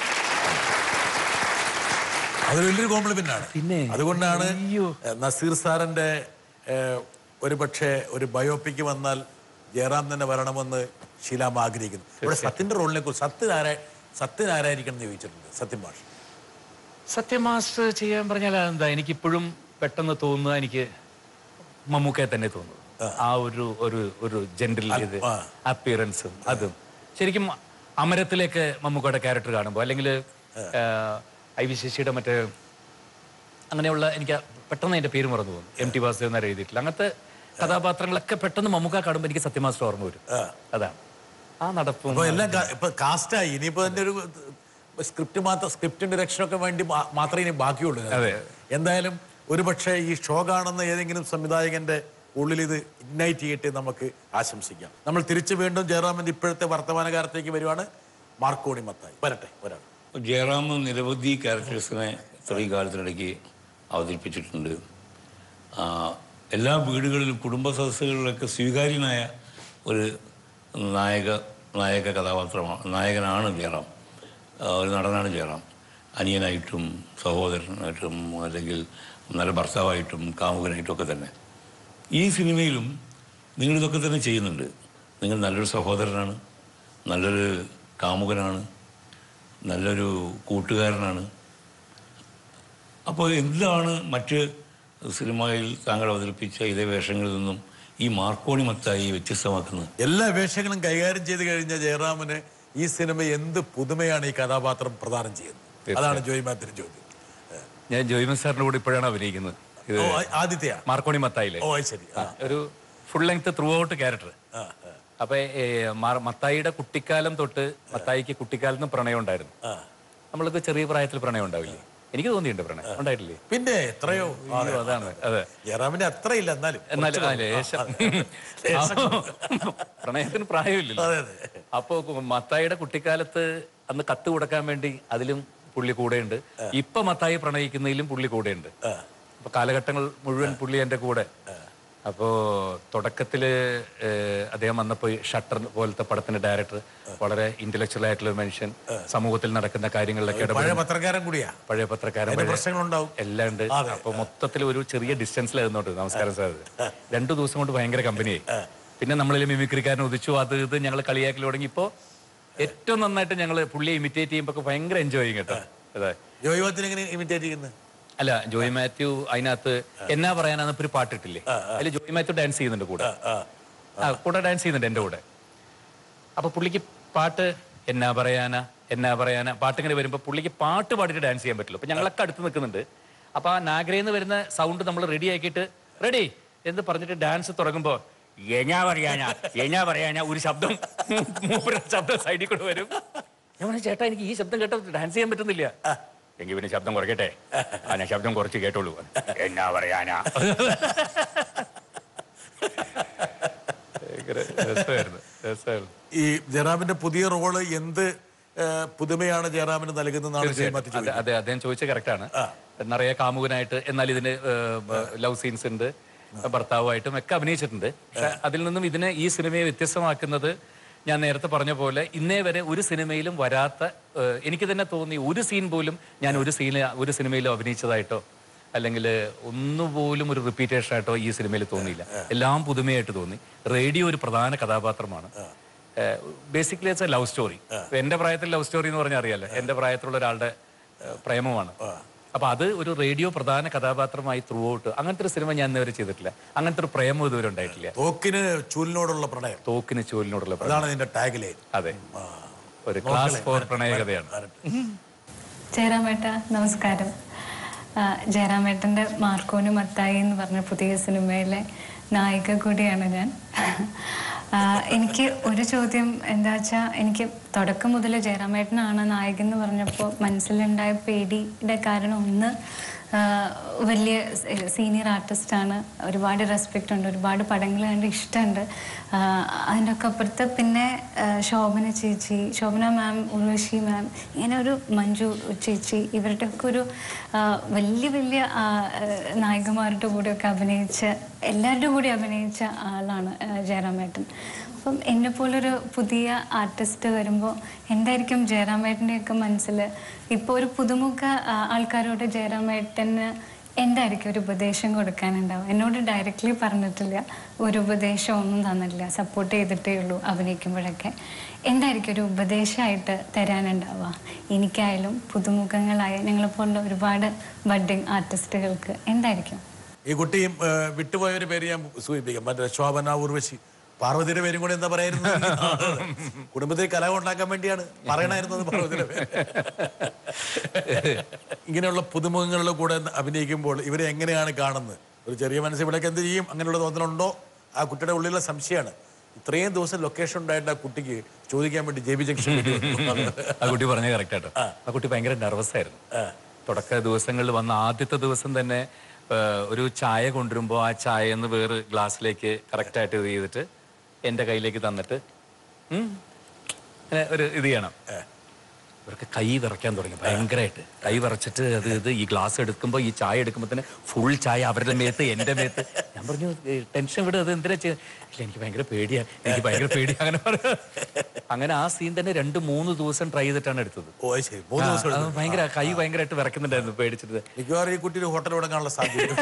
അതൊരു വലിയൊരു കോംപ്ലിമെന്റ് ആണ് പിന്നെ? അതുകൊണ്ടാണ് അയ്യോ. ഏഹ്, നസീർ സാറിന്റെ ഏഹ്, ഒരു പക്ഷേ ഒരു ബയോപിക്ക് വന്നാൽ ജയറാം തന്നെ വരണമെന്ന് ഷീലാമ്മ ആഗ്രഹിക്കുന്നു ഇവിടെ സത്യന്റെ റോളിനെ കുറിച്ച് സത്യൻ ആരാ സത്യൻ ആരായിരിക്കണം എന്ന് ചോദിച്ചിട്ടുണ്ട് സത്യൻ മാഷ് സത്യമാസ് ചെയ്യാൻ പറഞ്ഞാൽ എന്താ എനിക്കിപ്പോഴും പെട്ടെന്ന് തോന്നുക എനിക്ക് മമ്മൂക്കയെ തന്നെ തോന്നുന്നു ആ ഒരു ഒരു ഒരു ജനറൽ ഇത് ആ. അപ്പിയറൻസും അതും ശരിക്കും അമരത്തിലേക്ക് മമ്മൂക്കയുടെ ക്യാരക്ടർ കാണുമ്പോൾ അല്ലെങ്കിൽ ഐ വി ശശിയുടെ മറ്റേ അങ്ങനെയുള്ള എനിക്ക് പെട്ടെന്ന് അതിന്റെ പേര് മറന്നു പോകുന്നു എം ടി വാസുദേവൻ നേരെ എഴുതിയിട്ടില്ല അങ്ങനത്തെ കഥാപാത്രങ്ങളൊക്കെ പെട്ടെന്ന് മമ്മൂക്ക കാണുമ്പോൾ എനിക്ക് സത്യമാസ്റ്റർ ഓർമ്മ വരും അതാണ് ആ നടപ്പും അപ്പൊ എല്ലാം കാ- ഇപ്പൊ കാസ്റ്റായി ഇനിയിപ്പോ അതിന്റെ ഒരു സ്ക്രിപ്റ്റ് മാത്രം സ്ക്രിപ്റ്റും ഡയറക്ഷനൊക്കെ വേണ്ടി മാ- മാത്രമേ ഇനി ബാക്കിയുള്ളൂ അതെ. എന്തായാലും ഒരുപക്ഷെ ഈ ഷോ കാണുന്ന ഏതെങ്കിലും സംവിധായകന്റെ ഉള്ളിൽ ഇത് ഇഗ്നൈറ്റ് ചെയ്യട്ടെ നമുക്ക് ആശംസിക്കാം നമ്മൾ തിരിച്ചു വീണ്ടും ജയറാമിന്റെ ഇപ്പോഴത്തെ വർത്തമാനകാലത്തേക്ക് വരുവാണ് മാർക്കോണി മത്തായി വരട്ടെ ഒരാൾ ജയറാം നിരവധി ക്യാരക്ടേഴ്സിനെ ഇത്രയും കാലത്തിനിടയ്ക്ക് അവതരിപ്പിച്ചിട്ടുണ്ട് ആ, എല്ലാ വീടുകളിലും കുടുംബ സദസ്സുകളിലൊക്കെ സ്വീകാര്യനായ ഒരു നായക നായക കഥാപാത്രമാണ് നായകനാണ് ജയറാം ആ, ഒരു നടനാണ് ജയറാം അനിയനായിട്ടും സഹോദരനായിട്ടും അല്ലെങ്കിൽ നല്ല ഭർത്താവായിട്ടും കാമുകനായിട്ടും ഒക്കെ തന്നെ ഈ സിനിമയിലും നിങ്ങളിതൊക്കെ തന്നെ ചെയ്യുന്നുണ്ട് നിങ്ങൾ നല്ലൊരു സഹോദരനാണ് നല്ലൊരു കാമുകനാണ് നല്ലൊരു കൂട്ടുകാരനാണ് അപ്പോൾ എന്താണ് മറ്റ് സിനിമയിൽ താങ്കൾ അവതരിപ്പിച്ച ഇതേ വേഷങ്ങളിൽ നിന്നും ഈ മാർക്കോണി മത്തായി വ്യത്യസ്തമാക്കുന്നത് എല്ലാ വേഷങ്ങളും കൈകാര്യം ചെയ്ത് കഴിഞ്ഞ ജയറാമിന് ഈ സിനിമ എന്ത് പുതുമയാണ് ഈ കഥാപാത്രം പ്രദാനം ചെയ്യുന്നത് അതാണ് ജോയ് മാത്തിന് ചോദ്യം ഞാൻ ജോയ്മൻ സാറിന്റെ കൂടെ ഇപ്പോഴാണ് അഭിനയിക്കുന്നത് ഇത് ഓ ആ- ആദിത്യയാ മാർക്കോണി മത്തായിലെ ഓ അത് ശരി ആ, ഒരു full length throughout character ആ, ആ, അപ്പൊ ഏ, മാർ- മത്തായിയുടെ കുട്ടിക്കാലം തൊട്ട് മത്തായിക്ക് കുട്ടിക്കാലത്ത് പ്രണയം ഉണ്ടായിരുന്നു ആ. നമ്മൾക്ക് ചെറിയ പ്രായത്തിൽ പ്രണയം ഉണ്ടാവില്ലേ എനിക്ക് തോന്നിയിട്ടുണ്ട് പ്രണയം ഉണ്ടായിട്ടില്ലേ പിന്നെ എത്രയോ ആ, അയ്യോ, അതാണ് അതെ ജയറാമിന്റെ അത്രയില്ല എന്നാലും എന്നാലും ആ, ലേശം പ്രണയത്തിന് പ്രായമില്ലല്ലോ അതെ അതെ അപ്പോ കു- മത്തായിയുടെ കുട്ടിക്കാലത്ത് അന്ന് കത്ത് കൊടുക്കാൻ വേണ്ടി അതിലും പുള്ളി കൂടെയുണ്ട് ഇപ്പൊ മത്തായി പ്രണയിക്കുന്നതിലും പുള്ളി കൂടെയുണ്ട് അപ്പൊ കാലഘട്ടങ്ങൾ മുഴുവൻ പുള്ളി എന്റെ കൂടെ അപ്പോ തുടക്കത്തില് ഏഹ്, അദ്ദേഹം വന്നപ്പോ ഈ ഷട്ടർ പോലത്തെ പടത്തിന്റെ ഡയറക്ടർ വളരെ ഇന്റലക്ച്വൽ ആയിട്ടുള്ള ഒരു മനുഷ്യൻ സമൂഹത്തിൽ നടക്കുന്ന കാര്യങ്ങളിലൊക്കെ പഴയ ഇടപെടുന്ന പത്രക്കാരൻ കൂടിയാ പഴയ പത്രക്കാരൻ അതിന്റെ പഴയ- പ്രശ്നങ്ങളുണ്ടാവും എല്ലാം ഉണ്ട് അതെ. അപ്പൊ മൊത്തത്തിൽ ഒരു ചെറിയ ഡിസ്റ്റൻസിലായിരുന്നോട്ട് നമസ്കാരം സാർ രണ്ടു ദിവസം കൊണ്ട് ഭയങ്കര കമ്പനിയായി പിന്നെ നമ്മളിൽ മിമിക്രിക്കാരൻ ഉദിച്ചു അത് ഇത് ഞങ്ങൾ കളിയാക്കൽ തുടങ്ങി ഇപ്പോ ഏറ്റവും നന്നായിട്ട് ഞങ്ങൾ പുള്ളിയെ ഇമിറ്റേറ്റ് ചെയ്യുമ്പോൾ ഭയങ്കര എൻജോയ് ചെയ്യും കേട്ടോ അതെ ജോയ് മാത്തിന് എങ്ങനെ ഇമിറ്റേറ്റ് ചെയ്യുന്നത് അല്ല ജോയ് മാത്യു അതിനകത്ത് എന്നാ പറയാനാന്ന് ഇപ്പൊ ഒരു പാട്ടിട്ടില്ലേ അതിൽ ജോയ് മാത്യു ഡാൻസ് ചെയ്യുന്നുണ്ട് കൂടെ ആ കൂടെ ഡാൻസ് ചെയ്യുന്നുണ്ട് എൻ്റെ കൂടെ അപ്പൊ പുള്ളിക്ക് പാട്ട് എന്നാ പറയാനാ എന്നാ പറയാനാ പാട്ടിങ്ങനെ വരുമ്പോ പുള്ളിക്ക് പാട്ട് പാടിയിട്ട് ഡാൻസ് ചെയ്യാൻ പറ്റില്ല അപ്പൊ ഞങ്ങളൊക്കെ അടുത്ത് നിൽക്കുന്നുണ്ട് അപ്പൊ ആ നാഗ്രയിൽ നിന്ന് വരുന്ന സൗണ്ട് നമ്മൾ റെഡി ആക്കിയിട്ട് റെഡി എന്ന് പറഞ്ഞിട്ട് ഡാൻസ് തുടങ്ങുമ്പോ എന്നാ പറയാനാ എന്നാ പറയാനാ ഒരു ശബ്ദം മൂപ്പര ശബ്ദം സൈഡിൽ കൂടെ വരും ഞാൻ പറഞ്ഞു ചേട്ടാ എനിക്ക് ഈ ശബ്ദം കേട്ടോ ഡാൻസ് ചെയ്യാൻ പറ്റുന്നില്ല എങ്കിൽ പിന്നെ ശബ്ദം കുറയ്ക്കട്ടെ ആ ഞാൻ ശബ്ദം കുറച്ച് കേട്ടോളൂ എന്നാ പറയാനാ ഭയങ്കര രസമായിരുന്നു രസമായിരുന്നു ഈ ജയറാമിന്റെ പുതിയ റോള് എന്ത് ഏ, പുതുമയാണ് ജയറാമിന് നൽകുന്നതെന്നാണ് ജയ് മാത്യു അതെ അതെ അദ്ദേഹം ചോദിച്ചത് കറക്റ്റാണ് നിറയെ കാമുകനായിട്ട് എന്നാൽ ഇതിന് ലവ് സീൻസ് ഉണ്ട് ഭർത്താവുമായിട്ടും ഒക്കെ അഭിനയിച്ചിട്ടുണ്ട് പക്ഷെ അതിൽ നിന്നും ഇതിനെ ഈ സിനിമയെ വ്യത്യസ്തമാക്കുന്നത് ഞാൻ നേരത്തെ പറഞ്ഞ പോലെ ഇന്നേ വരെ ഒരു സിനിമയിലും വരാത്ത ഏഹ്, എനിക്ക് തന്നെ തോന്നി ഒരു സീൻ പോലും ഞാൻ ഒരു സീൻ ഒരു സിനിമയിലും അഭിനയിച്ചതായിട്ടോ അല്ലെങ്കിൽ ഒന്നുപോലും ഒരു റിപ്പീറ്റേഷൻ ആയിട്ടോ ഈ സിനിമയിൽ തോന്നിയില്ല എല്ലാം പുതുമയായിട്ട് തോന്നി റേഡിയോ ഒരു പ്രധാന കഥാപാത്രമാണ് basically it's a love story എന്റെ പ്രായത്തിൽ ലവ് സ്റ്റോറി എന്ന് പറഞ്ഞാൽ അറിയാലോ എന്റെ പ്രായത്തിലുള്ള ഒരാളുടെ ഏഹ്, പ്രേമമാണ് അപ്പൊ അത് ഒരു റേഡിയോ പ്രധാന കഥാപാത്രമായി ത്രൂ ഔട്ട് അങ്ങനത്തെ ഒരു സിനിമ ഞാൻ ഇന്നുവരെ ചെയ്തിട്ടില്ല അങ്ങനത്തെ ഒരു പ്രേമം ഇതുവരെ ഉണ്ടായിട്ടില്ല തോക്കിന് ചൂലിനോടുള്ള പ്രണയം തോക്കിന് ചോലിനോടുള്ള പ്രേമം അതാണ് ഇതിന്റെ ടാഗ് ലൈൻ അതെ ഒരു ക്ലാസ് ഫോർ പ്രണയകഥയാണ് ജയറാമേട്ട നമസ്കാരം ആ, ജയറാമേട്ടൻ്റെ മാർക്കോന് മത്തായി എന്ന് പറഞ്ഞ പുതിയ സിനിമയിലെ നായിക കൂടിയാണ് ഞാൻ ആ, എനിക്ക് ഒരു ചോദ്യം എന്താ വെച്ചാൽ എനിക്ക് തുടക്കം മുതൽ ജയറാമേട്ടനാണ് നായകൻ എന്ന് പറഞ്ഞപ്പോൾ മനസ്സിലുണ്ടായ പേടിയുടെ കാരണം ഒന്ന് ആ, വലിയ സീനിയർ ആർട്ടിസ്റ്റാണ് ഒരുപാട് റെസ്പെക്റ്റ് ഉണ്ട് ഒരുപാട് പടങ്ങൾ കണ്ട് ഇഷ്ടമുണ്ട് ആ, അതിൻ്റെ ഒക്കെ അപ്പുറത്ത് പിന്നെ ആ, ശോഭന ചേച്ചി ശോഭന മാം ഉർവശി മാം ഇങ്ങനെ ഒരു മഞ്ജു ചേച്ചി ഇവരുടെ ഒക്കെ ഒരു ആ, വലിയ വലിയ ആ, ആ, നായികമാരുടെ കൂടെയൊക്കെ അഭിനയിച്ച എല്ലാവരുടെ കൂടെ അഭിനയിച്ച ആളാണ് ആ, ജയറാമേട്ടൻ അപ്പം എന്നെ പോലൊരു പുതിയ ആർട്ടിസ്റ്റ് വരുമ്പോൾ എന്തായിരിക്കും ജയറാമേട്ടൻ്റെയൊക്കെ മനസ്സിൽ ഇപ്പോൾ ഒരു പുതുമുഖ ആ, ആൾക്കാരോട് ജയറാമേട്ടന് എന്തായിരിക്കും ഒരു ഉപദേശം കൊടുക്കാനുണ്ടാവും എന്നോട് ഡയറക്റ്റ്ലി പറഞ്ഞിട്ടില്ല ഒരു ഉപദേശം ഒന്നും തന്നിട്ടില്ല സപ്പോർട്ട് ചെയ്തിട്ടേ ഉള്ളൂ അഭിനയിക്കുമ്പോഴൊക്കെ എന്തായിരിക്കും ഒരു ഉപദേശമായിട്ട് തരാനുണ്ടാവുക എനിക്കായാലും പുതുമുഖങ്ങളായ ഞങ്ങളെപ്പോലുള്ള ഒരുപാട് ബഡ്ഡിങ് ആർട്ടിസ്റ്റുകൾക്ക് എന്തായിരിക്കും ഈ കുട്ടിയും ഏ, വിട്ടുപോയൊരു പേര് ഞാൻ സൂചിപ്പിക്കാം മറ്റേ ശോഭന ഉർവശി പാർവതിയുടെ പേരും കൂടെ എന്താ പറയായിരുന്നു കുടുംബത്തിൽ കലഹം ഉണ്ടാക്കാൻ വേണ്ടിയാണ് പറയണായിരുന്നത് പാർവതിയുടെ പേര് ഇങ്ങനെയുള്ള പുതുമുഖങ്ങളുടെ കൂടെ അഭിനയിക്കുമ്പോൾ ഇവരെ എങ്ങനെയാണ് കാണുന്നത് ഒരു ചെറിയ മനസ്സ് ഇവിടേക്ക് എന്ത് ചെയ്യും അങ്ങനെയുള്ള തോന്നലുണ്ടോ ആ കുട്ടിയുടെ ഉള്ളിലുള്ള സംശയമാണ് ഇത്രയും ദിവസം ലൊക്കേഷൻ ഉണ്ടായിട്ട് ആ കുട്ടിക്ക് ചോദിക്കാൻ വേണ്ടി ജെ ബി ജംഗ്ഷൻ ആ കുട്ടി പറഞ്ഞ കറക്റ്റ് ആട്ടോ ആ കുട്ടി ഭയങ്കര നെർവസ് ആയിരുന്നു തുടക്ക ദിവസങ്ങളിൽ വന്ന ആദ്യത്തെ ദിവസം തന്നെ ആ, ഒരു ചായ കൊണ്ടുവരുമ്പോൾ ആ ചായ എന്ന് വേറെ ഗ്ലാസ്സിലേക്ക് കറക്റ്റ് ആയിട്ട് ഇത് ചെയ്തിട്ട് എൻ്റെ കയ്യിലേക്ക് തന്നിട്ട് ഉം, ഇങ്ങനെ ഒരു ഇത് ചെയ്യണം ഇവർക്ക് കൈ വിറയ്ക്കാൻ തുടങ്ങി ഭയങ്കരമായിട്ട് കൈ വിറച്ചിട്ട് അത് ഇത് ഈ ഗ്ലാസ് എടുക്കുമ്പോൾ ഈ ചായ എടുക്കുമ്പോൾ തന്നെ ഫുൾ ചായ അവരുടെ മേത്ത് എൻ്റെ മേത്ത് ഞാൻ പറഞ്ഞു ടെൻഷൻ വിട് അത് എന്തിനാ ചെയ്യുക ഇല്ല എനിക്ക് ഭയങ്കര പേടിയാ എനിക്ക് ഭയങ്കര പേടിയാ അങ്ങനെ പറഞ്ഞു അങ്ങനെ ആ സീൻ തന്നെ രണ്ട് മൂന്ന് ദിവസം ട്രൈ ചെയ്തിട്ടാണ് എടുത്തത് ഓ അത് ശരി മൂന്ന് ദിവസം ആ, എടുത്തു. അത് ഭയങ്കര കൈ ഭയങ്കരമായിട്ട് വിറക്കുന്നുണ്ടായിരുന്നു പേടിച്ചിട്ട് മിക്കവാറും ഈ കുട്ടി ഒരു ഹോട്ടൽ തുടങ്ങാനുള്ള സാധ്യത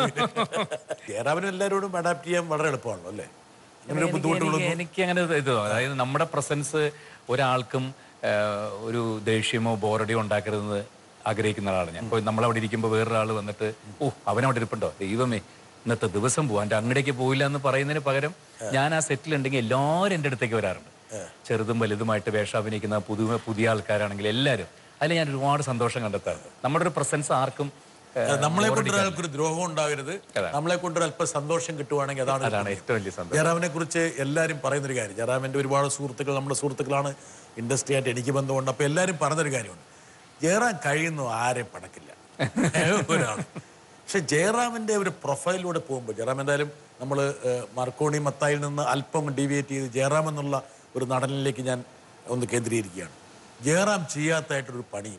ജയറാമിനും എല്ലാവരോടും അഡാപ്റ്റ് ചെയ്യാൻ വളരെ എളുപ്പമാണല്ലോ അല്ലേ അങ്ങനെ ഒരു എനിക്ക് ബുദ്ധിമുട്ടുകളൊന്നും എനിക്ക് അങ്ങനെ ഒരു ഇത് അതായത് നമ്മുടെ പ്രസൻസ് ഒരാൾക്കും ആ, ഒരു ദേഷ്യമോ ബോറടിയോ ഉണ്ടാക്കരുതെന്ന് ആഗ്രഹിക്കുന്ന ആളാണ് ഞാൻ ഇപ്പോൾ നമ്മളവിടെ ഇരിക്കുമ്പോൾ വേറൊരാൾ വന്നിട്ട് ഓ അവനവിടെ ഇരിപ്പുണ്ടോ ദൈവമേ ഇന്നത്തെ ദിവസം പോവാൻ എൻ്റെ അങ്ങടേക്ക് പോയില്ല എന്ന് പറയുന്നതിന് പകരം ഞാൻ ആ സെറ്റിൽ ഉണ്ടെങ്കിൽ എല്ലാവരും എൻ്റെ അടുത്തേക്ക് വരാറുണ്ട് ചെറുതും വലുതുമായിട്ട് വേഷം അഭിനയിക്കുന്ന പുതിയ പുതിയ ആൾക്കാരാണെങ്കിൽ എല്ലാവരും അതിൽ ഞാൻ ഒരുപാട് സന്തോഷം കണ്ടെത്താറുണ്ട് നമ്മുടെ ഒരു പ്രസൻസ് ആർക്കും ആ, നമ്മളെ കൊണ്ട് ഒരാൾക്കൊരു ദ്രോഹം ഉണ്ടാകരുത് നമ്മളെ കൊണ്ട് ഒരു അല്പം സന്തോഷം കിട്ടുവാണെങ്കിൽ അതാണ് അതാണ് ഏറ്റവും വലിയ സന്തോഷം ജയറാമിനെ കുറിച്ച് എല്ലാവരും പറയുന്നൊരു കാര്യം ജയറാമിന്റെ ഒരുപാട് സുഹൃത്തുക്കൾ നമ്മുടെ സുഹൃത്തുക്കളാണ് ഇൻഡസ്ട്രി ആയിട്ട് എനിക്ക് ബന്ധമുണ്ട് അപ്പൊ എല്ലാവരും പറഞ്ഞൊരു കാര്യമുണ്ട് ജയറാം കഴിയുന്നു ആരെയും പടക്കില്ല ഒരാൾ പക്ഷെ ജയറാമിന്റെ ഒരു പ്രൊഫൈലിലൂടെ പോകുമ്പോൾ ജയറാം എന്തായാലും നമ്മൾ മാർക്കോണി മത്തായിൽ നിന്ന് അല്പം ഡീവിയേറ്റ് ചെയ്ത് ജയറാം എന്നുള്ള ഒരു നടനിലേക്ക് ഞാൻ ഒന്ന് കേന്ദ്രീകരിക്കുകയാണ് ജയറാം ചെയ്യാത്തതായിട്ടൊരു പണിയില്ല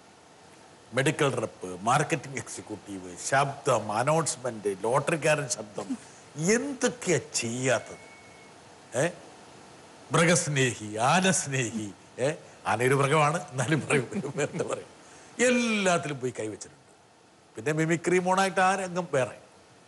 മെഡിക്കൽ റെപ്പ് മാർക്കറ്റിംഗ് എക്സിക്യൂട്ടീവ് ശബ്ദം അനൗൺസ്മെന്റ് ലോട്ടറിക്കാരൻ ശബ്ദം എന്തൊക്കെയാ ചെയ്യാത്തത് ഏ മൃഗസ്നേഹി ആനസ്നേഹി ഏ ആനയൊരു മൃഗമാണ് എന്നാലും പറയും എന്താ പറയും എല്ലാത്തിലും പോയി കൈവച്ചിട്ടുണ്ട് പിന്നെ മിമിക്രി മോണായിട്ട് ആ രംഗം വേറെ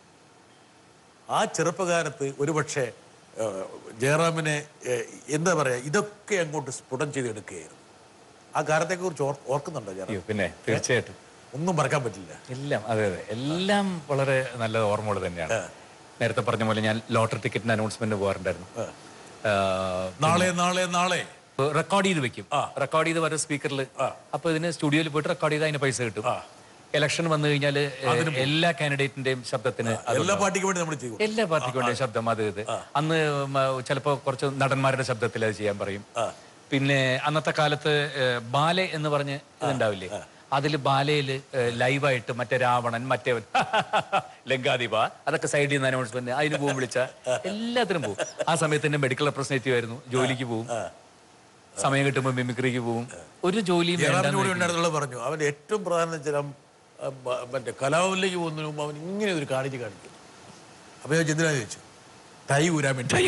ആ ചെറുപ്പകാലത്ത് ഒരുപക്ഷെ ഏഹ്, ജയറാമിനെ ഏഹ്, എന്താ പറയാ ഇതൊക്കെ അങ്ങോട്ട് സ്ഫുടം ചെയ്തെടുക്കുകയായിരുന്നു ആ കാലത്തെക്കുറിച്ച് ഓർ ഓർക്കുന്നുണ്ടോ ജയറാം അയ്യോ പിന്നെ തീർച്ചയായിട്ടും ഒന്നും മറക്കാൻ പറ്റില്ല എല്ലാം അതെ അതെ എല്ലാം വളരെ നല്ല ഓർമ്മകൾ തന്നെയാണ് നേരത്തെ പറഞ്ഞ പോലെ ഞാൻ ലോട്ടറി ടിക്കറ്റിന് അനൗൺസ്മെന്റ് പോകാറുണ്ടായിരുന്നു നാളെ നാളെ നാളെ റെക്കോർഡ് ചെയ്ത് വെക്കും റെക്കോർഡ് ചെയ്ത് വരും സ്പീക്കറിൽ അപ്പൊ ഇതിന് സ്റ്റുഡിയോയിൽ പോയിട്ട് റെക്കോർഡ് ചെയ്ത് അതിന് പൈസ കിട്ടും ഇലക്ഷൻ വന്നു കഴിഞ്ഞാൽ എല്ലാ കാൻഡിഡേറ്റിന്റെയും ശബ്ദത്തിന് അത് എല്ലാ പാർട്ടിക്കും വേണ്ടി നമ്മൾ ചെയ്യും എല്ലാ പാർട്ടിക്കും ഉണ്ട് ശബ്ദം അത് ഇത് അന്ന് മ, ചിലപ്പോ കുറച്ച് നടന്മാരുടെ ശബ്ദത്തിൽ അത് ചെയ്യാൻ പറയും പിന്നെ അന്നത്തെ കാലത്ത് ഏഹ്, ബാലെ എന്ന് പറഞ്ഞ് ഇതുണ്ടാവില്ലേ അതിൽ ബാലയിൽ ലൈവായിട്ട് മറ്റേ രാവണൻ മറ്റേ ലങ്കാദീപ അതൊക്കെ സൈഡിൽ നിന്ന് അനൗൺസ്മെന്റ് അതിന് പോകും വിളിച്ച എല്ലാത്തിനും പോകും ആ സമയത്ത് എന്റെ മെഡിക്കൽ റെപ്രസെന്റേറ്റീവ് ആയിരുന്നു ജോലിക്ക് പോകും സമയം കിട്ടുമ്പോൾ മിമിക്രിക്ക് പോകും ഒരു ജോലിയും ജയറാമിന്റെ കൂടെ വേണ്ടെന്ന് ഉണ്ടായിരുന്നുള്ള പറഞ്ഞു അവന്റെ ഏറ്റവും പ്രധാന ചിലം മറ്റേ കലാവിലേക്ക് പോകുന്നതിന് മുമ്പ് അവൻ ഇങ്ങനെ ഒരു കാണിച്ച് കാണിക്കും അപ്പൊ ഞാൻ ചെന്തിനാ ചോദിച്ചു തൈ ഊരാൻ വേണ്ടി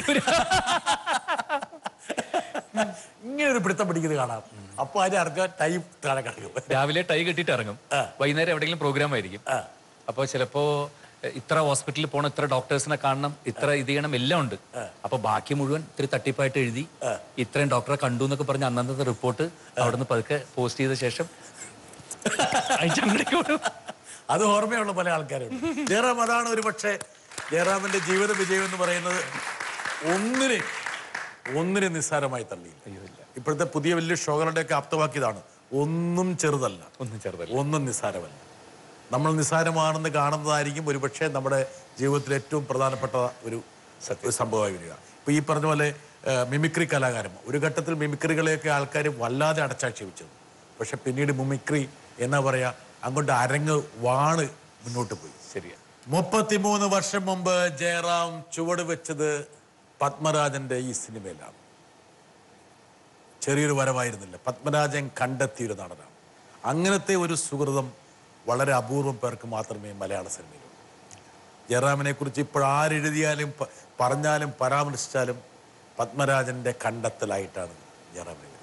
ഇങ്ങനെ ഒരു പിടുത്തം പിടിക്കുന്നത് കാണാം അപ്പൊ അതിന് ഇറക്കാൻ ടൈ താഴെ കിടക്കും രാവിലെ ടൈ കെട്ടിട്ട് ഇറങ്ങും വൈകുന്നേരം എവിടെയെങ്കിലും പ്രോഗ്രാം ആയിരിക്കും അപ്പോൾ ചിലപ്പോ എ, ഇത്ര ഹോസ്പിറ്റലിൽ പോകണം ഇത്ര ഡോക്ടേഴ്സിനെ കാണണം ഇത്ര ഇത് ചെയ്യണം എല്ലാം ഉണ്ട് അപ്പൊ ബാക്കി മുഴുവൻ ഇത്തിരി തട്ടിപ്പായിട്ട് എഴുതി ഇത്രയും ഡോക്ടറെ കണ്ടു എന്നൊക്കെ പറഞ്ഞ് അന്നത്തെ റിപ്പോർട്ട് അവിടുന്ന് പതുക്കെ പോസ്റ്റ് ചെയ്ത ശേഷം അയച്ച് അങ്ങോട്ടേക്ക് വിടും. അത് ഓർമ്മയുള്ള പല ആൾക്കാരുണ്ട് ജയറാം അതാണ് ഒരു പക്ഷേ ജയറാമിന്റെ ജീവിത വിജയം എന്ന് പറയുന്നത് ഒന്നിനെ ഒന്നിനെ നിസ്സാരമായി തള്ളിയില്ല ഇപ്പോഴത്തെ പുതിയ വലിയ ഷോകളുടെയൊക്കെ ആപ്തമാക്കിയതാണ് ഒന്നും ചെറുതല്ല ഒന്നും ചെറുതല്ല ഒന്നും നിസ്സാരമല്ല നമ്മൾ നിസ്സാരമാണെന്ന് കാണുന്നതായിരിക്കും ഒരുപക്ഷെ നമ്മുടെ ജീവിതത്തിൽ ഏറ്റവും പ്രധാനപ്പെട്ട ഒരു ഒരു സംഭവമായി വരിക ഇപ്പൊ ഈ പറഞ്ഞ പോലെ ആ, മിമിക്രി കലാകാരൻ ഒരു ഘട്ടത്തിൽ മിമിക്രികളെയൊക്കെ ആൾക്കാർ വല്ലാതെ അടച്ചാക്ഷേപിച്ചത് പക്ഷെ പിന്നീട് മിമിക്രി എന്നാ പറയാ അങ്ങോട്ട് അരങ്ങ് വാണ് മുന്നോട്ട് പോയി ശരിയാ മുപ്പത്തിമൂന്ന് വർഷം മുമ്പ് ജയറാം ചുവട് വെച്ചത് പത്മരാജന്റെ ഈ സിനിമയിലാണ് ചെറിയൊരു വരവായിരുന്നില്ല പത്മരാജൻ കണ്ടെത്തിയൊരു നടനാണ് അങ്ങനത്തെ ഒരു സുഹൃതം വളരെ അപൂർവം പേർക്ക് മാത്രമേ മലയാള സിനിമയിലുള്ളൂ ജയറാമിനെ കുറിച്ച് ഇപ്പോൾ ആരെഴുതിയാലും പ- പറഞ്ഞാലും പരാമർശിച്ചാലും പത്മരാജന്റെ കണ്ടെത്തലായിട്ടാണ് ജയറാമിനെ വരുന്നത്.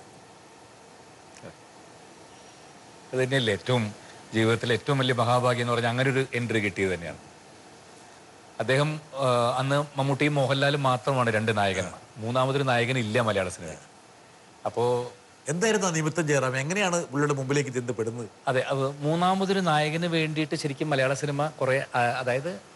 അത് തന്നെയല്ലേ ഏറ്റവും ജീവിതത്തിലെ ഏറ്റവും വലിയ മഹാഭാഗ്യം എന്ന് പറഞ്ഞാൽ അങ്ങനെ ഒരു എൻട്രി കിട്ടിയത് തന്നെയാണ് അദ്ദേഹം ആ, അന്ന് മമ്മൂട്ടിയും മോഹൻലാലും മാത്രമാണ് രണ്ട് നായകന്മാർ മൂന്നാമതൊരു നായകൻ ഇല്ല മലയാള സിനിമയിൽ അപ്പോ എന്തായിരുന്നു ആ നിമിത്തം ജയറാം എങ്ങനെയാണ് പുള്ളിയുടെ മുമ്പിലേക്ക് ചെന്ന് പെടുന്നത് അതെ അത് മൂന്നാമതൊരു നായകന് വേണ്ടിയിട്ട് ശരിക്കും മലയാള സിനിമ കുറെ ആ, അതായത്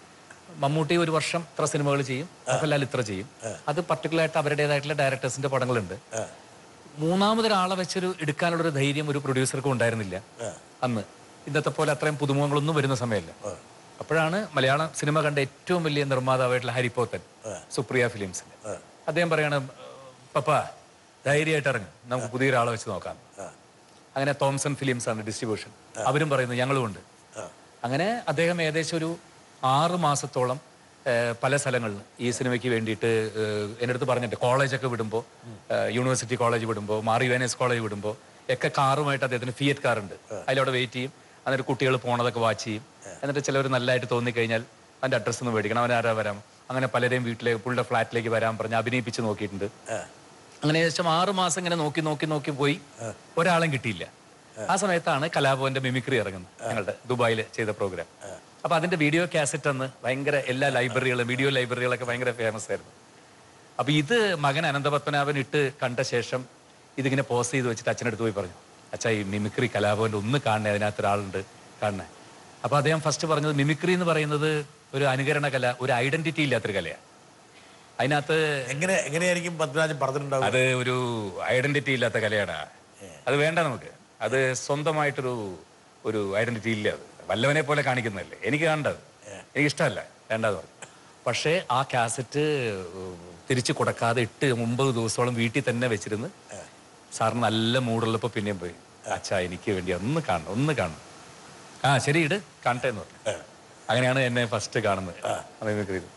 മമ്മൂട്ടി ഒരു വർഷം ഇത്ര സിനിമകൾ ചെയ്യും മോഹൻലാൽ ഇത്ര ചെയ്യും അത് പർട്ടിക്കുലർ ആയിട്ട് അവരുടേതായിട്ടുള്ള ഡയറക്ടേഴ്സിന്റെ പടങ്ങളുണ്ട് മൂന്നാമതൊരാളെ വെച്ചൊരു എടുക്കാനുള്ള ഒരു ധൈര്യം ഒരു പ്രൊഡ്യൂസർക്കും ഉണ്ടായിരുന്നില്ല അന്ന് ഇന്നത്തെ പോലെ അത്രയും പുതുമുഖങ്ങളൊന്നും വരുന്ന സമയമല്ല അപ്പോഴാണ് മലയാള സിനിമ കണ്ട ഏറ്റവും വലിയ നിർമ്മാതാവായിട്ടുള്ള ഹരിപ്പോത്തൻ സുപ്രിയ ഫിലിംസിന്റെ അദ്ദേഹം പറയാണ് പപ്പ ധൈര്യമായിട്ട് ഇറങ്ങും നമുക്ക് പുതിയൊരാളെ വെച്ച് നോക്കാം അങ്ങനെ തോംസൺ ഫിലിംസ് ആണ് ഡിസ്ട്രിബ്യൂഷൻ അവരും പറയുന്നു ഞങ്ങളും ഉണ്ട് അങ്ങനെ അദ്ദേഹം ഏകദേശം ഒരു ആറ് മാസത്തോളം ഏഹ്, പല സ്ഥലങ്ങളിൽ ഈ സിനിമയ്ക്ക് വേണ്ടിയിട്ട് ഏഹ്, എൻ്റെ അടുത്ത് പറഞ്ഞിട്ട് കോളേജൊക്കെ വിടുമ്പോൾ യൂണിവേഴ്സിറ്റി കോളേജ് വിടുമ്പോൾ മാറി വേനേസ് കോളേജ് വിടുമ്പോൾ ഒക്കെ കാറുമായിട്ട് അദ്ദേഹത്തിന് ഫിയറ്റ് കാറുണ്ട് അതിലവിടെ വെയിറ്റ് ചെയ്യും എന്നിട്ട് കുട്ടികൾ പോണതൊക്കെ വാച്ച് ചെയ്യും എന്നിട്ട് ചിലവർ നല്ലതായിട്ട് തോന്നിക്കഴിഞ്ഞാൽ അവൻ്റെ അഡ്രസ്സ് ഒന്ന് മേടിക്കണം അവൻ ആരാ വരാം അങ്ങനെ പലരെയും വീട്ടിലേക്ക് പുള്ളിയുടെ ഫ്ലാറ്റിലേക്ക് വരാൻ പറഞ്ഞ് അഭിനയിപ്പിച്ച് നോക്കിയിട്ടുണ്ട് അങ്ങനെ ഏകദേശം ആറ് മാസം ഇങ്ങനെ നോക്കി നോക്കി നോക്കി പോയി ഒരാളും കിട്ടിയില്ല ആ സമയത്താണ് കലാഭവന്റെ മിമിക്രി ഇറങ്ങുന്നത് ഞങ്ങളുടെ ദുബായിൽ ചെയ്ത പ്രോഗ്രാം അപ്പൊ അതിന്റെ വീഡിയോ കാസറ്റ് അന്ന് ഭയങ്കര എല്ലാ ലൈബ്രറികളും വീഡിയോ ലൈബ്രറികളൊക്കെ ഭയങ്കര ഫേമസ് ആയിരുന്നു അപ്പൊ ഇത് മകൻ അനന്തപത്മനാഭൻ ഇട്ട് കണ്ട ശേഷം ഇതിങ്ങനെ പോസ്റ്റ് ചെയ്ത് വെച്ചിട്ട് അച്ഛനടുത്ത് പോയി പറഞ്ഞു അച്ഛാ ഈ മിമിക്രി കലാഭവന്റെ ഒന്ന് കാണണേ അതിനകത്ത് ഒരാളുണ്ട് കാണണേ അപ്പൊ അദ്ദേഹം ഫസ്റ്റ് പറഞ്ഞത് മിമിക്രി എന്ന് പറയുന്നത് ഒരു അനുകരണ കല ഒരു ഐഡന്റിറ്റി ഇല്ലാത്തൊരു കലയാണ് അതിനകത്ത് എങ്ങനെ എങ്ങനെയായിരിക്കും പത്മരാജൻ പറഞ്ഞിട്ടുണ്ടാവുക അത് ഒരു ഐഡന്റിറ്റി ഇല്ലാത്ത കലയാണ് അത് വേണ്ട നമുക്ക് അത് സ്വന്തമായിട്ടൊരു ഒരു ഐഡന്റിറ്റി ഇല്ല അത് വല്ലവനെ പോലെ കാണിക്കുന്നതല്ലേ എനിക്ക് കാണേണ്ടത് എനിക്ക് ഇഷ്ടമല്ല വേണ്ടത് പറഞ്ഞു പക്ഷേ ആ കാസറ്റ് തിരിച്ചു കൊടുക്കാതെ ഇട്ട് ഒമ്പത് ദിവസത്തോളം വീട്ടിൽ തന്നെ വെച്ചിരുന്ന് സാറിന് നല്ല മൂടുള്ളപ്പോൾ പിന്നെയും പോയി അച്ഛാ എനിക്ക് വേണ്ടി ഒന്ന് കാണണം ഒന്ന് കാണണം ആ ശരി ഇട് കാണട്ടെ എന്ന് പറഞ്ഞു അങ്ങനെയാണ് എന്നെ ഫസ്റ്റ് കാണുന്നത് മിമിക്രി ചെയ്ത്.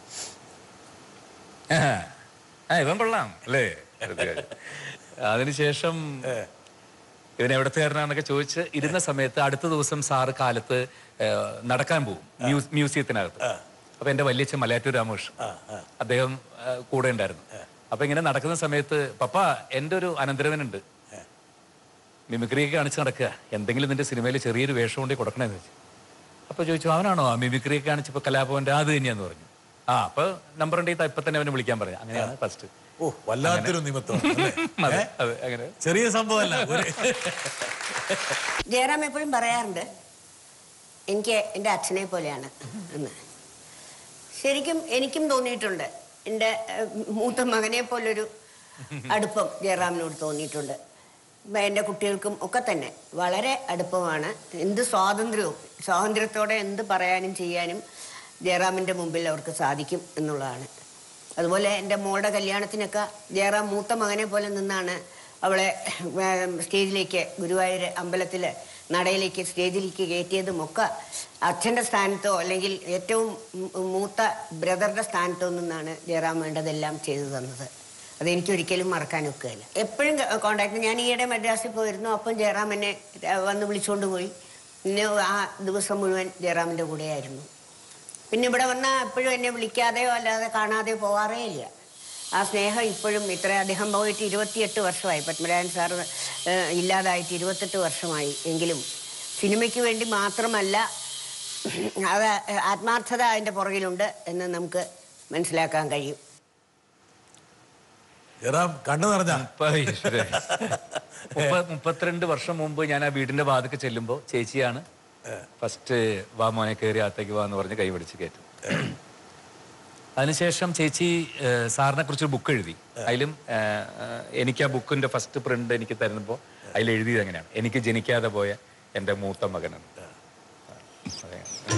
ആ, ആ ഇവൻ കൊള്ളാം അല്ലേ അതിനുശേഷം ഇവൻ എവിടത്തുകാരനാണെന്നൊക്കെ ചോദിച്ച് ഇരുന്ന സമയത്ത് അടുത്ത ദിവസം സാറ് കാലത്ത് ഏ, നടക്കാൻ പോകും മ്യൂസ്- മ്യൂസിയത്തിനകത്ത് അപ്പൊ എന്റെ വല്യച്ഛൻ മലയാറ്റൂർ രാമകൃഷ്ണൻ അദ്ദേഹം ഏ, കൂടെ ഉണ്ടായിരുന്നു അപ്പൊ ഇങ്ങനെ നടക്കുന്ന സമയത്ത് പപ്പ എന്റെ ഒരു അനന്തരവനുണ്ട് മിമിക്രിയൊക്കെ കാണിച്ച് നടക്കുക എന്തെങ്കിലും നിന്റെ സിനിമയിൽ ചെറിയൊരു വേഷം കൊണ്ട് കൊടുക്കണേന്ന് വെച്ചു അപ്പൊ ചോദിച്ചു അവനാണോ ആ മിമിക്രിയൊക്കെ കാണിച്ചപ്പോ കലാഭവന്റെ അത് തന്നെയാന്ന് പറഞ്ഞു ആ അപ്പൊ നമ്പർ ഉണ്ടെങ്കിൽ ഇപ്പൊ തന്നെ അവനെ വിളിക്കാൻ പറഞ്ഞു അങ്ങനെയാണ് ഫസ്റ്റ് ഓ വല്ലാത്തൊരു നിമിത്തമാണ് അല്ലേ? അതെ ഏ? അതെ അങ്ങനെ ചെറിയ സംഭവമല്ല ഒരു ജയറാം എപ്പോഴും പറയാറുണ്ട് എനിക്ക് എൻ്റെ അച്ഛനെ പോലെയാണ് എന്ന് ശരിക്കും എനിക്കും തോന്നിയിട്ടുണ്ട് എൻ്റെ ഏഹ്, മൂത്ത മകനെ പോലൊരു അടുപ്പം ജയറാമിനോട് തോന്നിയിട്ടുണ്ട് ഇപ്പം എൻ്റെ കുട്ടികൾക്കും ഒക്കെ തന്നെ വളരെ അടുപ്പമാണ് എന്ത് സ്വാതന്ത്ര്യവും സ്വാതന്ത്ര്യത്തോടെ എന്ത് പറയാനും ചെയ്യാനും ജയറാമിൻ്റെ മുമ്പിൽ അവർക്ക് സാധിക്കും എന്നുള്ളതാണ് അതുപോലെ എൻ്റെ മോളുടെ കല്യാണത്തിനൊക്കെ ജയറാം മൂത്ത മകനെ പോലെ നിന്നാണ് അവളെ ഏം, സ്റ്റേജിലേക്ക് ഗുരുവായൂർ അമ്പലത്തിൽ നടയിലേക്ക് സ്റ്റേജിലേക്ക് കയറ്റിയതും ഒക്കെ അച്ഛൻ്റെ സ്ഥാനത്തോ അല്ലെങ്കിൽ ഏറ്റവും മൂ- മൂത്ത ബ്രദറുടെ സ്ഥാനത്തോ നിന്നാണ് ജയറാം വേണ്ടതെല്ലാം ചെയ്തു തന്നത് അതെനിക്ക് ഒരിക്കലും മറക്കാൻ ഒക്കുകയില്ല എപ്പോഴും കോണ്ടാക്ട് ഞാൻ ഈയിടെ മദ്രാസിൽ പോയിരുന്നു അപ്പം ജയറാം എന്നെ ഏ, വന്ന് വിളിച്ചുകൊണ്ട് പോയി പിന്നെ ആ ദിവസം മുഴുവൻ ജയറാമിൻ്റെ കൂടെയായിരുന്നു പിന്നെ ഇവിടെ വന്നാൽ എപ്പോഴും എന്നെ വിളിക്കാതെയോ അല്ലാതെ കാണാതെയോ പോവാറേ ഇല്ല ആ സ്നേഹം ഇപ്പോഴും ഇത്ര അദ്ദേഹം പോയിട്ട് ഇരുപത്തിയെട്ട് വർഷമായി പത്മരാജൻ സാറ് ഏഹ്, ഇല്ലാതായിട്ട് ഇരുപത്തെട്ട് വർഷമായി എങ്കിലും സിനിമയ്ക്ക് വേണ്ടി മാത്രമല്ല അത് ആത്മാർത്ഥത അതിൻ്റെ പുറകിലുണ്ട് എന്ന് നമുക്ക് മനസ്സിലാക്കാൻ കഴിയും ജയറാം കണ്ണു നിറഞ്ഞ ഇപ്പൊ ഈശ്വരേ. മുപ്പ- മുപ്പത്തിരണ്ട് വർഷം മുമ്പ് ഞാൻ ആ വീടിന്റെ വാതിക്ക് ചെല്ലുമ്പോൾ ചേച്ചിയാണ് ഫസ്റ്റ് വാ മോനെ കയറി അകത്തേക്ക് വാ എന്ന് പറഞ്ഞ് കൈ പിടിച്ച് കയറ്റും അതിനുശേഷം ചേച്ചി ഏഹ്, സാറിനെ കുറിച്ച് ബുക്ക് എഴുതി അതിലും ഏഹ്, ഏഹ്, എനിക്ക് ആ ബുക്കിന്റെ ഫസ്റ്റ് പ്രിന്റ് എനിക്ക് തരുമ്പോൾ അതിൽ എഴുതിയത് എങ്ങനെയാണ് എനിക്ക് ജനിക്കാതെ പോയ എൻ്റെ മൂത്ത മകനാണ് അതെ.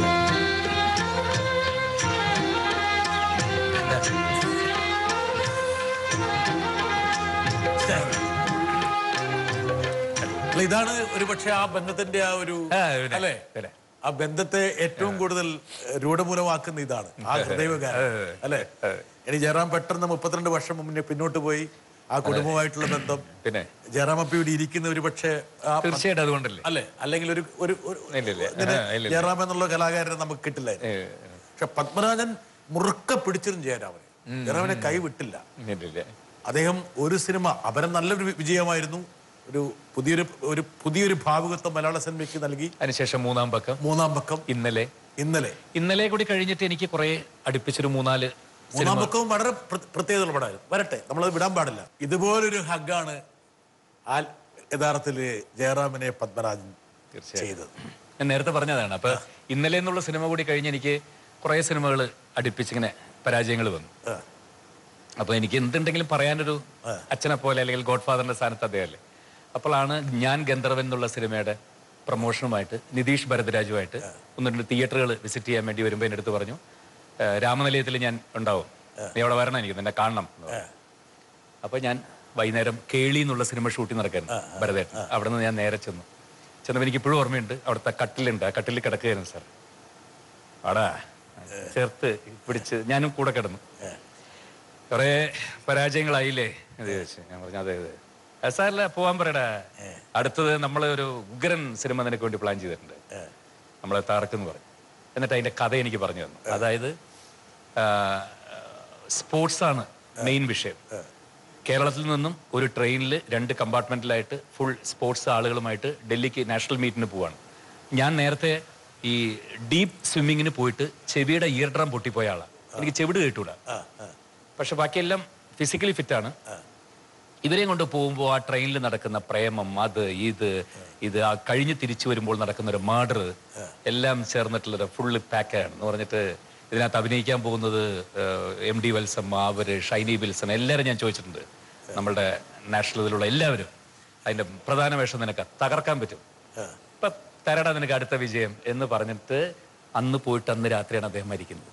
അല്ല ഇതാണ് ഒരു പക്ഷെ ആ ബന്ധത്തിന്റെ ആ ഒരു ആ, പിന്നെ, അല്ലേ പിന്നെ. ആ ബന്ധത്തെ ഏറ്റവും കൂടുതൽ ഏഹ്, രൂഢമൂലമാക്കുന്ന ഇതാണ് ആ ഹൃദയവികാരം അല്ലേ ഇനി ജയറാം പെട്ടെന്ന് മുപ്പത്തിരണ്ട് വർഷം മുന്നേ പിന്നോട്ട് പോയി ആ കുടുംബമായിട്ടുള്ള ബന്ധം പിന്നെ ജയറാം അപ്പ ഇവിടെ ഇരിക്കുന്ന ഒരു പക്ഷേ ആ തീർച്ചയായിട്ടും അതുകൊണ്ടല്ലേ അല്ലെ അല്ലെങ്കിൽ ഒരു ഒരു ഒരു ഇല്ലില്ല. ഇങ്ങനെ ആ, ഇല്ലില്ല. ജയറാം എന്നുള്ള കലാകാരനെ നമുക്ക് കിട്ടില്ലായിരുന്നു ഏഹ്, പക്ഷെ പത്മരാജൻ മുറുക്ക പിടിച്ചിരുന്നു ജയരാമനെ ജയറാമനെ കൈവിട്ടില്ല ഇല്ലില്ല. അദ്ദേഹം ഒരു സിനിമ അപരം നല്ലൊരു വി- വിജയമായിരുന്നു ഒരു പുതിയൊരു ഒരു പുതിയൊരു ഭാവുകത്വം മലയാള സിനിമയ്ക്ക് നൽകി അതിനുശേഷം മൂന്നാം പക്കം മൂന്നാം പക്കം ഇന്നലെ ഇന്നലെ ഇന്നലെ കൂടി കഴിഞ്ഞിട്ട് എനിക്ക് കുറെ അടുപ്പിച്ചൊരു മൂന്നാല് മൂന്നാം പക്കവും വളരെ പ്ര- പ്രത്യേകതയുള്ള പടമായിരുന്നു വരട്ടെ നമ്മളത് വിടാൻ പാടില്ല ഇതുപോലൊരു ഹഗ്ഗാണ് ആ യഥാർത്ഥത്തില് ജയറാമിനെ പത്മരാജൻ ചെയ്തത് ഞാൻ നേരത്തെ പറഞ്ഞതാണ് അപ്പൊ ഇന്നലെ എന്നുള്ള സിനിമ കൂടി കഴിഞ്ഞ് എനിക്ക് കുറേ സിനിമകൾ അടുപ്പിച്ചിങ്ങനെ പരാജയങ്ങൾ വന്നു അപ്പോൾ എനിക്ക് എന്തുണ്ടെങ്കിലും പറയാനൊരു അച്ഛനെ പോലെ അല്ലെങ്കിൽ ഗോഡ് ഫാദറിന്റെ സ്ഥാനത്ത് അദ്ദേഹമല്ലേ അപ്പോഴാണ് ഞാൻ ഗന്ധർവൻ എന്നുള്ള സിനിമയുടെ പ്രൊമോഷനുമായിട്ട് നിതീഷ് ഭരദ്രാജുമായിട്ട് ഒന്ന് രണ്ട് തിയേറ്ററുകൾ വിസിറ്റ് ചെയ്യാൻ വേണ്ടി വരുമ്പോൾ എൻ്റെ അടുത്ത് പറഞ്ഞു "ഏഹ്, രാമനിലയത്തിൽ ഞാൻ ഉണ്ടാവും നീ അവിടെ വരണം എനിക്ക് നിന്നെ കാണണം എന്ന് പറഞ്ഞു. അപ്പോൾ ഞാൻ വൈകുന്നേരം കേളി എന്നുള്ള സിനിമ ഷൂട്ടിംഗ് നടക്കായിരുന്നു ഭരതേട്ടൻ അവിടെ നിന്ന് ഞാൻ നേരെ ചെന്നു ചെന്നപ്പോൾ എനിക്ക് ഇപ്പോഴും ഓർമ്മയുണ്ട് അവിടുത്തെ കട്ടിലുണ്ട് ആ കട്ടിലിൽ കിടക്കുകയായിരുന്നു സാർ ആടാ ചേർത്ത് പിടിച്ച് ഞാനും കൂടെ കിടന്നു കുറെ പരാജയങ്ങളായില്ലേ എന്ന് ചോദിച്ചു ഞാൻ പറഞ്ഞു അതെ അതെ "ആ, സാരല്ല പോവാൻ പറയടാ അടുത്തത് നമ്മൾ ഒരു ഉഗ്രൻ സിനിമ നിനക്ക് വേണ്ടി പ്ലാൻ ചെയ്തിട്ടുണ്ട് നമ്മളെ താറക്കെന്ന് പറഞ്ഞു എന്നിട്ട് അതിന്റെ കഥ എനിക്ക് പറഞ്ഞു തന്നു അതായത് സ്പോർട്സ് ആണ് മെയിൻ വിഷയം കേരളത്തിൽ നിന്നും ഒരു ട്രെയിനിൽ രണ്ട് കമ്പാർട്ട്മെന്റിലായിട്ട് ഫുൾ സ്പോർട്സ് ആളുകളുമായിട്ട് ഡൽഹിക്ക് നാഷണൽ മീറ്റിന് പോവാണ് ഞാൻ നേരത്തെ ഈ ഡീപ്പ് സ്വിമ്മിങ്ങിന് പോയിട്ട് ചെവിയുടെ ഇയർ ഡ്രം പൊട്ടിപ്പോയ ആളാണ് എനിക്ക് ചെവിട് കേട്ടൂടാ പക്ഷെ ബാക്കിയെല്ലാം ഫിസിക്കലി ഫിറ്റാണ് ഇവരെയും കൊണ്ട് പോകുമ്പോൾ ആ ട്രെയിനിൽ നടക്കുന്ന പ്രേമം അത് ഇത് ഇത് ആ കഴിഞ്ഞ് തിരിച്ചു വരുമ്പോൾ നടക്കുന്ന ഒരു മർഡർ എല്ലാം ചേർന്നിട്ടുള്ളൊരു ഫുള്ള് പാക്കാണ് എന്ന് പറഞ്ഞിട്ട് ഇതിനകത്ത് അഭിനയിക്കാൻ പോകുന്നത് എം ഡി വത്സമ്മ അവര് ഷൈനി വിൽസൺ എല്ലാവരും ഞാൻ ചോദിച്ചിട്ടുണ്ട് നമ്മളുടെ നാഷണൽ ഇതിലുള്ള എല്ലാവരും അതിന്റെ പ്രധാന വേഷം നിനക്ക് തകർക്കാൻ പറ്റും ഇപ്പൊ തരടാ നിനക്ക് അടുത്ത വിജയം എന്ന് പറഞ്ഞിട്ട് അന്ന് പോയിട്ട് അന്ന് രാത്രിയാണ് അദ്ദേഹം മരിക്കുന്നത്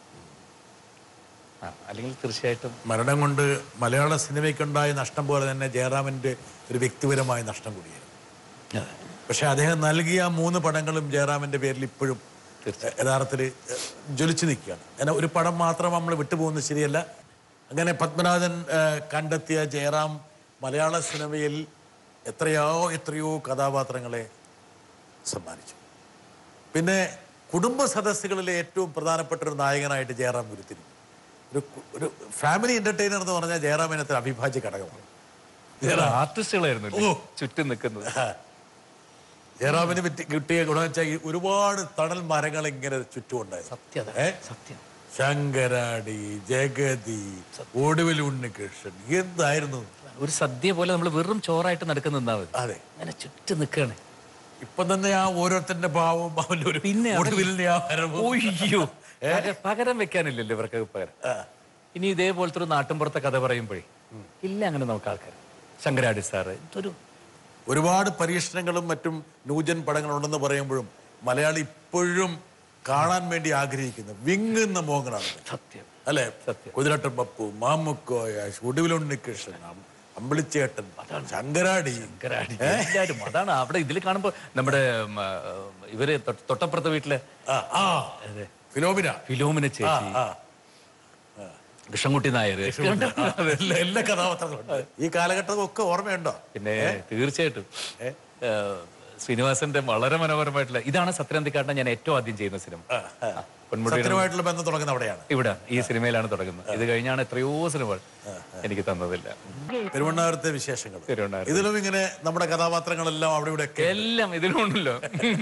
ആ, അല്ലെങ്കിൽ തീർച്ചയായിട്ടും മരണം കൊണ്ട് മലയാള സിനിമയ്ക്കുണ്ടായ നഷ്ടം പോലെ തന്നെ ജയറാമിൻ്റെ ഒരു വ്യക്തിപരമായ നഷ്ടം കൂടിയായിരുന്നു പക്ഷെ അദ്ദേഹം നൽകിയ ആ മൂന്ന് പടങ്ങളും ജയറാമിൻ്റെ പേരിൽ ഇപ്പോഴും യഥാർത്ഥത്തിൽ ജ്വലിച്ചു നിൽക്കുകയാണ് അങ്ങനെ ഒരു പടം മാത്രം നമ്മൾ വിട്ടുപോകുന്നത് ശരിയല്ല അങ്ങനെ പത്മനാഭൻ ഏഹ്, കണ്ടെത്തിയ ജയറാം മലയാള സിനിമയിൽ എത്രയോ എത്രയോ കഥാപാത്രങ്ങളെ സമ്മാനിച്ചു പിന്നെ കുടുംബ സദസ്സുകളിലെ ഏറ്റവും പ്രധാനപ്പെട്ട ഒരു നായകനായിട്ട് ജയറാം ഉരുത്തിരിഞ്ഞു ഒരു കു- ഒരു ഫാമിലി എന്റർടൈനർ എന്ന് പറഞ്ഞാൽ ജയറാം ഇനത്തിൽ അവിഭാജ്യ ഘടകമാണ് ആർട്ടിസ്റ്റുകളായിരുന്നു ഓ. ചുറ്റും നിൽക്കുന്നത് ജയറാമിന് പറ്റി കിട്ടിയ ഗുണം വെച്ചാൽ ഈ ഒരുപാട് തണൽ മരങ്ങൾ ഇങ്ങനെ ചുറ്റും ഉണ്ടായിരുന്നു സത്യം ഏ? സത്യം ശങ്കരാടി ജഗതി ഒടുവിൽ ഉണ്ണികൃഷ്ണൻ എന്തായിരുന്നു ഒരു സദ്യ പോലെ നമ്മൾ വെറും ചോറായിട്ട് നടക്കുന്ന നിന്നാ മതി അതെ അങ്ങനെ ചുറ്റും നിൽക്കുകയാണ് ഇപ്പൊ തന്നെ ആ ഓരോരുത്തരുടെ ഭാവവും അവന്റെ ഒരു പിന്നെ അവിടെ- ഒടുവിലിന്റെ ആ വരവും ഒയ്യോ പക- പകരം വെക്കാനില്ലല്ലോ ഇവർക്ക് പകരം ഇനി ഇതേപോലത്തെ ഒരു നാട്ടിൻപുറത്തെ കഥ പറയുമ്പോഴേ ഇല്ല അങ്ങനെ നമുക്ക് ആൾക്കാർ ശങ്കരാടി സാറ് ഇതൊരു ഒരുപാട് പരീക്ഷണങ്ങളും മറ്റും നൂജൻ പടങ്ങളുണ്ടെന്ന് പറയുമ്പോഴും മലയാളി ഇപ്പോഴും കാണാൻ വേണ്ടി ആഗ്രഹിക്കുന്നു വിങ്ങുന്ന മോഹങ്ങളാണ് സത്യം അല്ലെ സത്യം. കുതിരട്ടൻ പപ്പു മാമുക്കോയ ഒടുവിലുണ്ണികൃഷ്ണൻ അം- അമ്പിളിച്ചേട്ടൻ ശങ്കരാടി ശങ്കരാടി എല്ലാവരും അതാണ് അവിടെ ഇതിൽ കാണുമ്പോ നമ്മുടെ ഉം, ആ, ഇവര് തൊട്ട്- തൊട്ടപ്പുറത്തെ വീട്ടിലെ ആ, ആ ഫിലോമിന ഫിലോമിന ആ, ചേച്ചി ആ. കൃഷ്ണൻകുട്ടി നായർ എല്ലാ എല്ലാ കഥാപാത്രങ്ങളും ഉണ്ട്. ഈ കാലഘട്ടമൊക്കെ ഓർമ്മയുണ്ടോ പിന്നെ തീർച്ചയായിട്ടും ഏഹ്, ശ്രീനിവാസന്റെ വളരെ മനോഹരമായിട്ടുള്ള ഇതാണ് സത്യനന്ദിക്കാട്ടൻ ഞാൻ ഏറ്റവും ആദ്യം ചെയ്യുന്ന സിനിമ ആ, പൊന്മുടിയുടെ സത്യമായിട്ടുള്ള ബന്ധം തുടങ്ങുന്ന അവിടെയാണ് ഇവിടെ ഈ സിനിമയിലാണ് തുടങ്ങുന്നത് ഇത് കഴിഞ്ഞാണ് എത്രയോ സിനിമകൾ എനിക്ക് തന്നതില്ല പെരുവണ്ണാപുരത്തെ വിശേഷങ്ങൾ തിരുവണ്ണാമല ഇതിലും ഇങ്ങനെ നമ്മുടെ കഥാപാത്രങ്ങളെല്ലാം അവിടെ ഇവിടെ ഒക്കെ എല്ലാം ഇതിലുണ്ടല്ലോ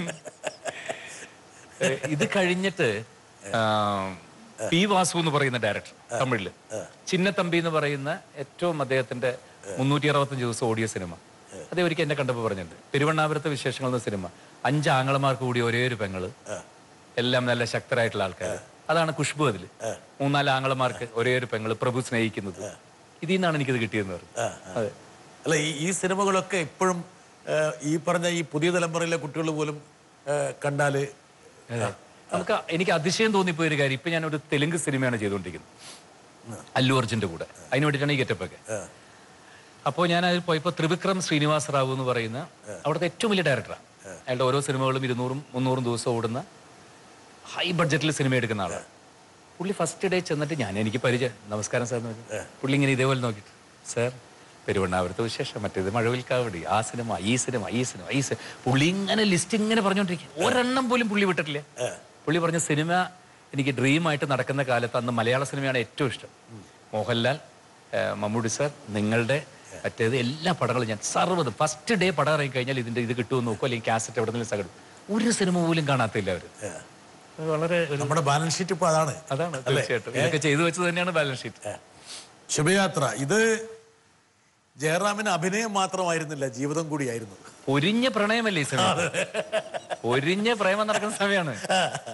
ഏഹ്, ഇത് കഴിഞ്ഞിട്ട് ആം, പി വാസു എന്ന് പറയുന്ന ഡയറക്ടർ തമിഴില് ചിന്നത്തമ്പി എന്ന് പറയുന്ന ഏറ്റവും അദ്ദേഹത്തിന്റെ മുന്നൂറ്റി അറുപത്തഞ്ച് ദിവസം ഓടിയ സിനിമ അതേ ഒരിക്കൽ എന്നെ കണ്ടപ്പോൾ പറഞ്ഞിട്ടുണ്ട് പെരുവണ്ണാപുരത്തെ വിശേഷങ്ങൾ എന്ന സിനിമ അഞ്ച് ആങ്ങളമാർക്ക് കൂടി ഒരേ ഒരു പെങ്ങള് എല്ലാം നല്ല ശക്തരായിട്ടുള്ള ആൾക്കാർ അതാണ് ഖുഷ്ബു അതില് മൂന്നാല് ആങ്ങളമാർക്ക് ഒരേ ഒരു പെങ്ങള് പ്രഭു സ്നേഹിക്കുന്നത് ഇതിൽ നിന്നാണ് എനിക്കിത് കിട്ടിയെന്ന് പറഞ്ഞു അതെ അല്ല ഈ ഈ സിനിമകളൊക്കെ ഇപ്പോഴും ഏഹ്, ഈ പറഞ്ഞ ഈ പുതിയ തലമുറയിലെ കുട്ടികൾ പോലും ഏഹ്, കണ്ടാല് നമുക്ക് എനിക്ക് അതിശയം തോന്നിപ്പോയ ഒരു കാര്യം ഇപ്പൊ ഞാൻ ഒരു തെലുങ്ക് സിനിമയാണ് ചെയ്തുകൊണ്ടിരിക്കുന്നത് അല്ലു അർജുന്റെ കൂടെ അതിന് വേണ്ടിയിട്ടാണ് ഈ ഗെറ്റപ്പൊക്കെ അപ്പോൾ ഞാൻ അതിൽ പോയപ്പോൾ ത്രിവിക്രം ശ്രീനിവാസ റാവു എന്ന് പറയുന്ന അവിടുത്തെ ഏറ്റവും വലിയ ഡയറക്ടറാണ് അയാളുടെ ഓരോ സിനിമകളും ഇരുന്നൂറും മുന്നൂറും ദിവസം ഓടുന്ന ഹൈ ബഡ്ജറ്റിൽ സിനിമ എടുക്കുന്ന ആളാണ് പുള്ളി ഫസ്റ്റ് ഡേ ചെന്നിട്ട് ഞാൻ എനിക്ക് പരിചയം നമസ്കാരം സാർ എന്ന് പറഞ്ഞു. പുള്ളി ഇങ്ങനെ ഇതേപോലെ നോക്കിയിട്ട് സാർ പെരുവണ്ണാപുരത്തെ വിശേഷം മറ്റേത് മഴവിൽക്കാവടി ആ സിനിമ ഈ സിനിമ ഈ സിനിമ ഈ സിനിമ പുള്ളി ഇങ്ങനെ ലിസ്റ്റ് ഇങ്ങനെ പറഞ്ഞുകൊണ്ടിരിക്കും ഒരെണ്ണം പോലും പുള്ളി വിട്ടിട്ടില്ല പുള്ളി പറഞ്ഞ സിനിമ എനിക്ക് ഡ്രീമായിട്ട് നടക്കുന്ന കാലത്ത് അന്ന് മലയാള സിനിമയാണ് ഏറ്റവും ഇഷ്ടം മോഹൻലാൽ ഏഹ്, മമ്മൂട്ടി സാർ നിങ്ങളുടെ മറ്റേത് എല്ലാ പടങ്ങളും ഞാൻ സർവ്വതും ഫസ്റ്റ് ഡേ പടം ഇറങ്ങി കഴിഞ്ഞാൽ ഇതിന്റെ ഇത് കിട്ടുമെന്ന് നോക്കും അല്ലെങ്കിൽ കാസറ്റ് എവിടെ നിന്ന് സകടും ഒരു സിനിമ പോലും കാണാത്തില്ല അവര് അത് വളരെ ഒരു നമ്മുടെ ബാലൻസ് ഷീറ്റ് ഇപ്പൊ അതാണ് അതാണ് തീർച്ചയായിട്ടും ഇതൊക്കെ ചെയ്തു വെച്ചത് തന്നെയാണ് ബാലൻസ് ഷീറ്റ് ശുഭയാത്ര ഇത് ജയറാമിന് അഭിനയം മാത്രമായിരുന്നില്ല ജീവിതം കൂടിയായിരുന്നു പൊരിഞ്ഞ പ്രണയമല്ലേ ഈ സമയം പൊരിഞ്ഞ പ്രേമം നടക്കുന്ന സമയമാണ്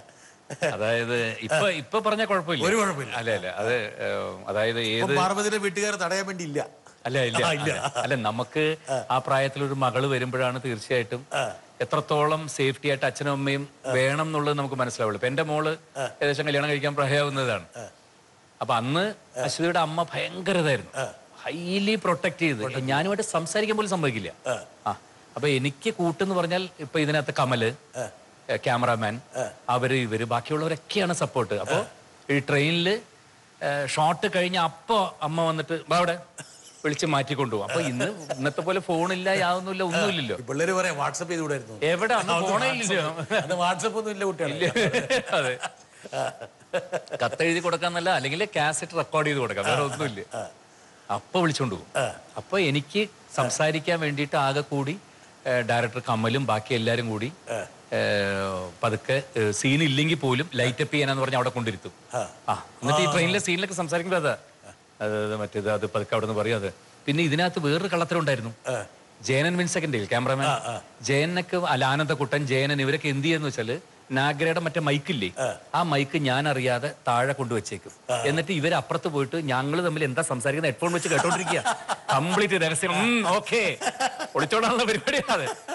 അതായത് ഇപ്പൊ ഇപ്പൊ പറഞ്ഞ കുഴപ്പമില്ല ഒരു കുഴപ്പമില്ല. അല്ല അല്ല അത് ഏഹ്, അതായത് ഇപ്പൊ ഏത് പാർവതിയുടെ വീട്ടുകാരെ തടയാൻ വേണ്ടി ഇല്ല അല്ല ഇല്ല ആ, ഇല്ല. അല്ല. അല്ല നമുക്ക് ആ പ്രായത്തിൽ ഒരു മകള് വരുമ്പോഴാണ് തീർച്ചയായിട്ടും എത്രത്തോളം സേഫ്റ്റി ആയിട്ട് അച്ഛനും അമ്മയും വേണം എന്നുള്ളത് നമുക്ക് മനസ്സിലാവുള്ളൂ ഇപ്പൊ എന്റെ മോള് ഏകദേശം കല്യാണം കഴിക്കാൻ പ്രായമാവുന്നതാണ് അപ്പൊ അന്ന് അശ്വതിയുടെ അമ്മ ഭയങ്കരതായിരുന്നു ഹൈലി പ്രൊട്ടക്ട് ചെയ്ത് ഞാനുമായിട്ട് സംസാരിക്കാൻ പോലും സംഭവിക്കില്ല ആ അപ്പൊ എനിക്ക് കൂട്ടെന്ന് പറഞ്ഞാൽ ഇപ്പൊ ഇതിനകത്ത് കമല് ക്യാമറാമാൻ അവര് ഇവര് ബാക്കിയുള്ളവരൊക്കെയാണ് സപ്പോർട്ട് അപ്പൊ ഈ ട്രെയിനിൽ ഷോട്ട് കഴിഞ്ഞ അപ്പൊ അമ്മ വന്നിട്ട് "വാ അവിടെ വിളിച്ച് മാറ്റിക്കൊണ്ടുപോകും അപ്പൊ ഇന്ന് ഇന്നത്തെ പോലെ ഫോണില്ല യാതൊന്നുമില്ല ഒന്നുമില്ലല്ലോ ഈ പിള്ളേര് പറയാം വാട്സപ്പ് ചെയ്ത് വിടായിരുന്നു എവിടെ അന്ന് ഫോണേ ഇല്ലല്ലോ അന്ന് വാട്സപ്പ് ഒന്നും ഇല്ല കുട്ടികളെ അതെ കത്തെഴുതി കൊടുക്കാന്നല്ല അല്ലെങ്കിൽ കാസറ്റ് റെക്കോർഡ് ചെയ്ത് കൊടുക്കാം വേറെ ഒന്നുമില്ല അപ്പൊ വിളിച്ചോണ്ട് പോകും അപ്പൊ എനിക്ക് സംസാരിക്കാൻ വേണ്ടിയിട്ട് ആകെ കൂടി ഡയറക്ടർ കമലും ബാക്കി എല്ലാരും കൂടി ഏ, പതുക്കെ സീൻ ഇല്ലെങ്കിൽ പോലും ലൈറ്റ് അപ്പ് ചെയ്യാനെന്ന് പറഞ്ഞ് അവിടെ കൊണ്ടിരുത്തും ആ എന്നിട്ട് ഈ ട്രെയിനിലെ സീനിലൊക്കെ സംസാരിക്കുമ്പോൾ അതാ അത് അത് മറ്റേത് അത് പതുക്കെ അവിടെ നിന്ന് പറയും അത് പിന്നെ ഇതിനകത്ത് വേറൊരു കള്ളത്തരം ജയനൻ വിൻസെക്കൻഡിൽ ക്യാമറമാൻ ജയനക്ക് അല്ല ആനന്ദക്കുട്ടൻ ജയനൻ ഇവരൊക്കെ എന്ത് ചെയ്യുന്ന വെച്ചാല് നാഗരയുടെ മറ്റേ മൈക്കില്ലേ ആ മൈക്ക് ഞാൻ അറിയാതെ താഴെ കൊണ്ടുവച്ചേക്കും എന്നിട്ട് ഇവർ അപ്പുറത്ത് പോയിട്ട് ഞങ്ങൾ തമ്മിൽ എന്താ സംസാരിക്കുന്നത് ഹെഡ്ഫോൺ വെച്ച് കേട്ടോണ്ടിരിക്കുക കംപ്ലീറ്റ് രഹസ്യം ഓക്കെ ഒളിച്ചോടാനുള്ള പരിപാടിയാണ് അത്